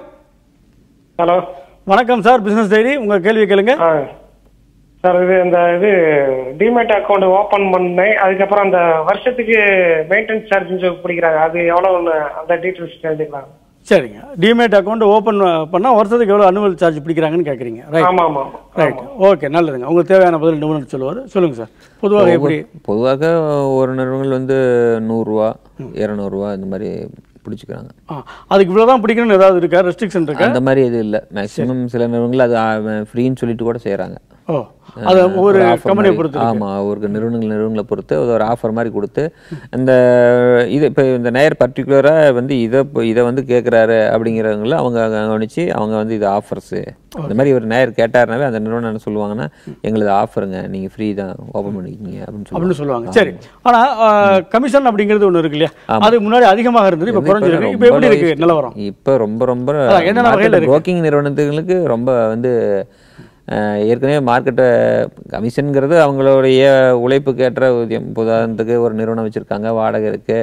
ஹலோ வணக்கம் சார் பிசினஸ் டைரி உங்க கேள்வி கேளுங்க ஆ சார் இது இந்த இது டிமேட் அக்கௌண்ட் ஓபன் பண்ணேன் அதுக்கப்புறம் அந்த வருஷத்துக்கு மெயின்டெனன்ஸ் சார்ஜ் பிடிக்கிறாங்க அது எவ்வளவு அந்த டீட்டெயில்ஸ் தெரிஞ்சுக்கலாம் சரிங்க டிமேட் அக்கௌண்ட் ஓபன் பண்ணா வருஷத்துக்கு எவ்வளவு அனுவல் சார்ஜ் பிடிக்கிறாங்கன்னு கேக்குறீங்க ரைட் ஆமா ஆமா ரைட் ஓகே நல்லதுங்க உங்களுக்கு தேவையான பதில் நிபுணர் சொல்லுவார் சொல்லுங்க சார் பொதுவாக எப்படி பொதுவாக ஒரு நிறுவனங்கள் வந்து நூறுரூவா இரநூறுவா இந்த மாதிரி பிடிச்சிக்கிறாங்க ஆ, அதுக்கு இவ்வளவுதான் பிடிக்கணும்னு ஏதாவது இருக்கா ரெஸ்ட்ரிக்ஷன் இருக்கா அந்த மாதிரி எதுவும் இல்லை மேக்ஸிமம் சில நிறுவனங்கள் அது ஃப்ரீன்னு சொல்லிட்டு கூட செய்கிறாங்க ஓ அது ஒவ்வொரு கம்பெனியை பொறுத்து இருக்கு. ஆமா ஒரு நிறுவனங்கள் நிறுவனங்களை பொறுத்து அது ஒரு ஆஃபர் மாதிரி கொடுத்து அந்த இது இப்போ இந்த நேயர் பர்டிகுலராக வந்து இதை இப்போ- இதை வந்து கேட்குறாரு அப்படிங்கிறவங்கள அவங்க கவனிச்சு அவங்க வந்து இது ஆஃபர்ஸு இந்த மாதிரி ஒரு நேயர் கேட்டாருனாவே அந்த நிறுவனம் என்ன சொல்லுவாங்கன்னா எங்களது ஆஃபருங்க நீங்க ஃப்ரீ தான் ஓப்பன் பண்ணிக்கிங்க அப்படின்னு அப்படின்னு சொல்லுவாங்க சொல்லுவாங்க சரி ஆனா கமிஷன் அப்படிங்கிறது ஒண்ணு இருக்கு இல்லையா அதுக்கு முன்னாடி அதிகமாக இருந்தது இப்ப இப்ப குறைஞ்சிருக்கு ரொம்ப இப்ப எப்படி இருக்கு low- நிலவரம் இப்ப ரொம்ப ரொம்ப அதான், என்னென்ன வகையில இருக்கு? புரோக்கிங் நிறுவனத்துகளுக்கு ரொம்ப வந்து அஹ், ஏற்கனவே மார்க்கெட்டை கமிஷனுங்கிறது அவங்களுடைய உழைப்புக்கு ஏற்ற ஊதியம் இப்ப உதாரணத்துக்கு ஒரு நிறுவனம் வச்சிருக்காங்க வாடகை இருக்கு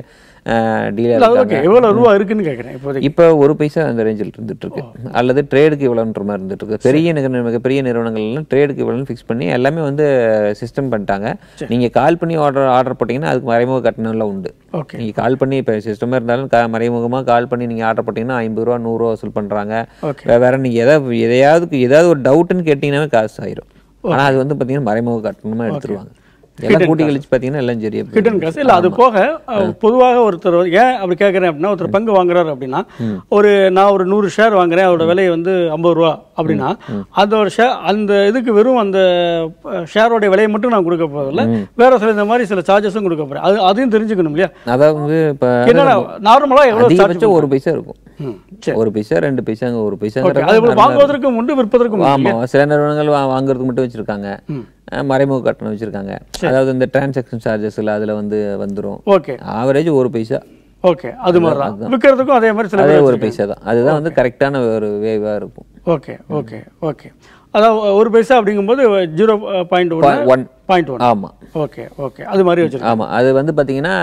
டீலர் ஓகே எவ்வளவு ரூபா இருக்குன்னு கேட்குறேன் இப்போதைக்கு இப்போ ஒரு பைசா அந்த ரேஞ்சில் இருந்துட்டு இருக்கு அல்லது ட்ரேடுக்கு இவ்வளோன்ற மாதிரி இருந்துட்டு இருக்கு பெரிய நிறுவன மிகப்பெரிய நிறுவனங்கள்லாம் ட்ரேடுக்கு இவ்வளோன்னு ஃபிக்ஸ் பண்ணி எல்லாமே வந்து சிஸ்டம் பண்ணிட்டாங்க நீங்க கால் பண்ணி ஆர்டர் ஆர்டர் போட்டிங்கன்னா அதுக்கு மறைமுக கட்டணம்லாம் உண்டு ஓகே நீங்க கால் பண்ணி இப்போ சிஸ்டமாக இருந்தாலும் க- மறைமுகமா கால் பண்ணி நீங்க ஆர்டர் போட்டிங்கன்னா ஐம்பது ரூபா நூறுரூவா வசூல் பண்றாங்க Okay. வே- வேற நீங்க எதாவது எதையாவது ஏதாவது ஒரு டவுட்னு கேட்டிங்கன்னாவே காசு ஆயிரும் ஆனா அது வந்து பார்த்தீங்கன்னா மறைமுக கட்டணமா எடுத்துருவாங்க எல்லாம் கூட்டி கழிச்சு பார்த்தீங்கன்னா எல்லாம் சரியா போயிடும். கிட்டன் காசு இல்லை அது போக அஹ், பொதுவாக ஒருத்தர் வந்து- ஏன் அப்படி கேட்குறேன் அப்படின்னா ஒருத்தர் பங்கு வாங்குறாரு அப்படின்னா ஒரு நான் ஒரு நூறு ஷேர் வாங்குறேன் அதோட விலை வந்து ஐம்பது ரூபா அப்படின்னா அந்த ஒரு ஷேர் அந்த இதுக்கு வெறும் அந்த ஷேரோட விலையை மட்டும் நான் கொடுக்க போதில்லை வேற சில இந்த மாதிரி சில சார்ஜஸும் கொடுக்க போறேன் அது அதையும் தெரிஞ்சுக்கணும் இல்லையா அதாவது இப்போ என்னன்னா நார்மலா எவ்வளவு சார்ஜ் அதிகபட்சம் ஒரு பைசா இருக்கும் ம், சரி ஒரு பைசா ரெண்டு பைசாங்க ஒரு ஓகே பைசாங்கிற அது போல வாங்குவதற்கும் உண்டு விற்பதற்கும் உண்டு ஆமா சில நிறுவனங்கள் வா- வாங்குறதுக்கு மட்டும் வச்சிருக்காங்க அஹ் மறைமுக கட்டணம் வச்சிருக்காங்க அதாவது இந்த டிரான்சாக்ஷன் சார்ஜஸ்ல அதுல வந்து வந்துரும் ஓகே ஆவரேஜ் ஒரு பைசா ஓகே அது மாதிரி தான் விற்கிறதுக்கும் அதே மாதிரி சில அதே பேர் ஒரு பைசா தான் அதுதான் வந்து கரெக்டான ஒரு வேவா இருக்கும் ஓகே ஓகே ஓகே அதாவது ஒரு பைசா அப்படிங்கும்போது zero point one one point one ஆமா ஓகே ஓகே அது மாதிரி வச்சிருக்கோம் ஆமா அது வந்து பாத்தீங்கன்னா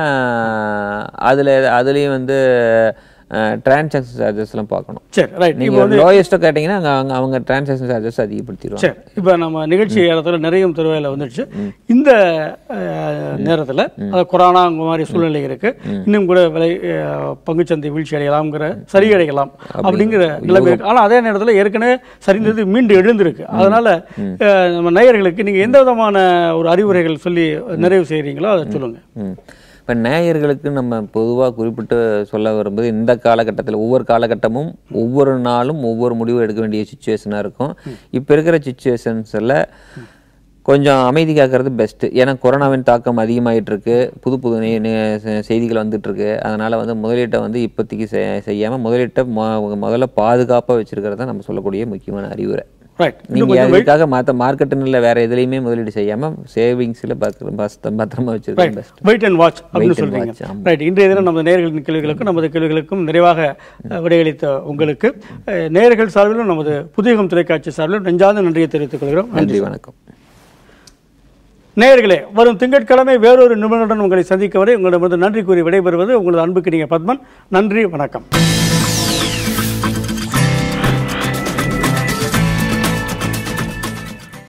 அதுல அதுலயும் வந்து டிரான்சாக்ஷன் சார்ஜஸ்லாம் பார்க்கணும் சரி ரைட் இப்போ நீங்க லோயஸ்ட்டை கேட்டிங்கன்னா அங்க அவங்க அவங்க டிரான்சாக்ஷன் சார்ஜஸ் அதிகப்படுத்திடுவாங்க சரி இப்போ நம்ம நிகழ்ச்சி இடத்துல நிறைய துறையில் வந்துடுச்சு இந்த அஹ், நேரத்துல அது கொரோனா அந்த மாதிரி சூழ்நிலை இருக்கு இன்னும் கூட விலை அஹ், பங்குச்சந்தை வீழ்ச்சி அடையலாம்ங்கிற சரியடையலாம் அப்படிங்கிற நிலைமை இருக்கு ஆனா அதே நேரத்துல ஏற்கனவே சரிந்தது மீண்டும் எழுந்திருக்கு அதனால அஹ், நம்ம நேயர்களுக்கு நீங்க எந்த விதமான ஒரு அறிவுரைகள் சொல்லி நிறைவு செய்றீங்களோ அதை சொல்லுங்க ம் இப்போ நேயர்களுக்கு நம்ம பொதுவாக குறிப்பிட்டு சொல்ல வரும்போது இந்த காலகட்டத்தில் ஒவ்வொரு காலகட்டமும் ஒவ்வொரு நாளும் ஒவ்வொரு முடிவு எடுக்க வேண்டிய சுச்சுவேஷனாக இருக்கும் இப்போ இருக்கிற சுச்சுவேஷன்ஸில் கொஞ்சம் அமைதி காக்கிறது பெஸ்ட்டு ஏன்னா கொரோனாவின் தாக்கம் அதிகமாயிட்டு இருக்கு புது புது நெ- நெ- செய்திகள் வந்துட்டு இருக்கு அதனால வந்து முதலீட்டை வந்து இப்போதைக்கு செ- செய்யாம முதலீட்டை மொ- முதல்ல பாதுகாப்பாக வச்சிருக்கிறது தான் நம்ம சொல்லக்கூடிய முக்கியமான அறிவுரை ரைட் நீங்க அதுக்காக மாத்த மார்க்கெட்டுன்னு இல்லை வேற எதுலையுமே முதலீடு செய்யாம சேவிங்ஸ்ல பத்திரமா வச்சிருக்கோம் பெஸ்ட் வெயிட் அண்ட் வாட்ச் அப்படின்னு Wait and சொல்றீங்க watch, ஆமா. ரைட் இன்றைய தினம் நமது நேயர்களின் கேள்விகளுக்கும் நமது கேள்விகளுக்கும் நிறைவாக அஹ், விடையளித்த உங்களுக்கு அஹ், நேயர்கள் சார்பிலும் நமது புதியகம் தொலைக்காட்சி சார்பிலும் நெஞ்சார்ந்த நன்றியை தெரிவித்துக் கொள்கிறோம் நன்றி வணக்கம் நேயர்களே வரும் திங்கட்கிழமை வேறொரு நிபுணருடன் உங்களை சந்திக்க வரை உங்களிடமிருந்து நன்றி கூறி விடைபெறுவது உங்களது அன்புக்கு நீங்க பத்மன் நன்றி வணக்கம்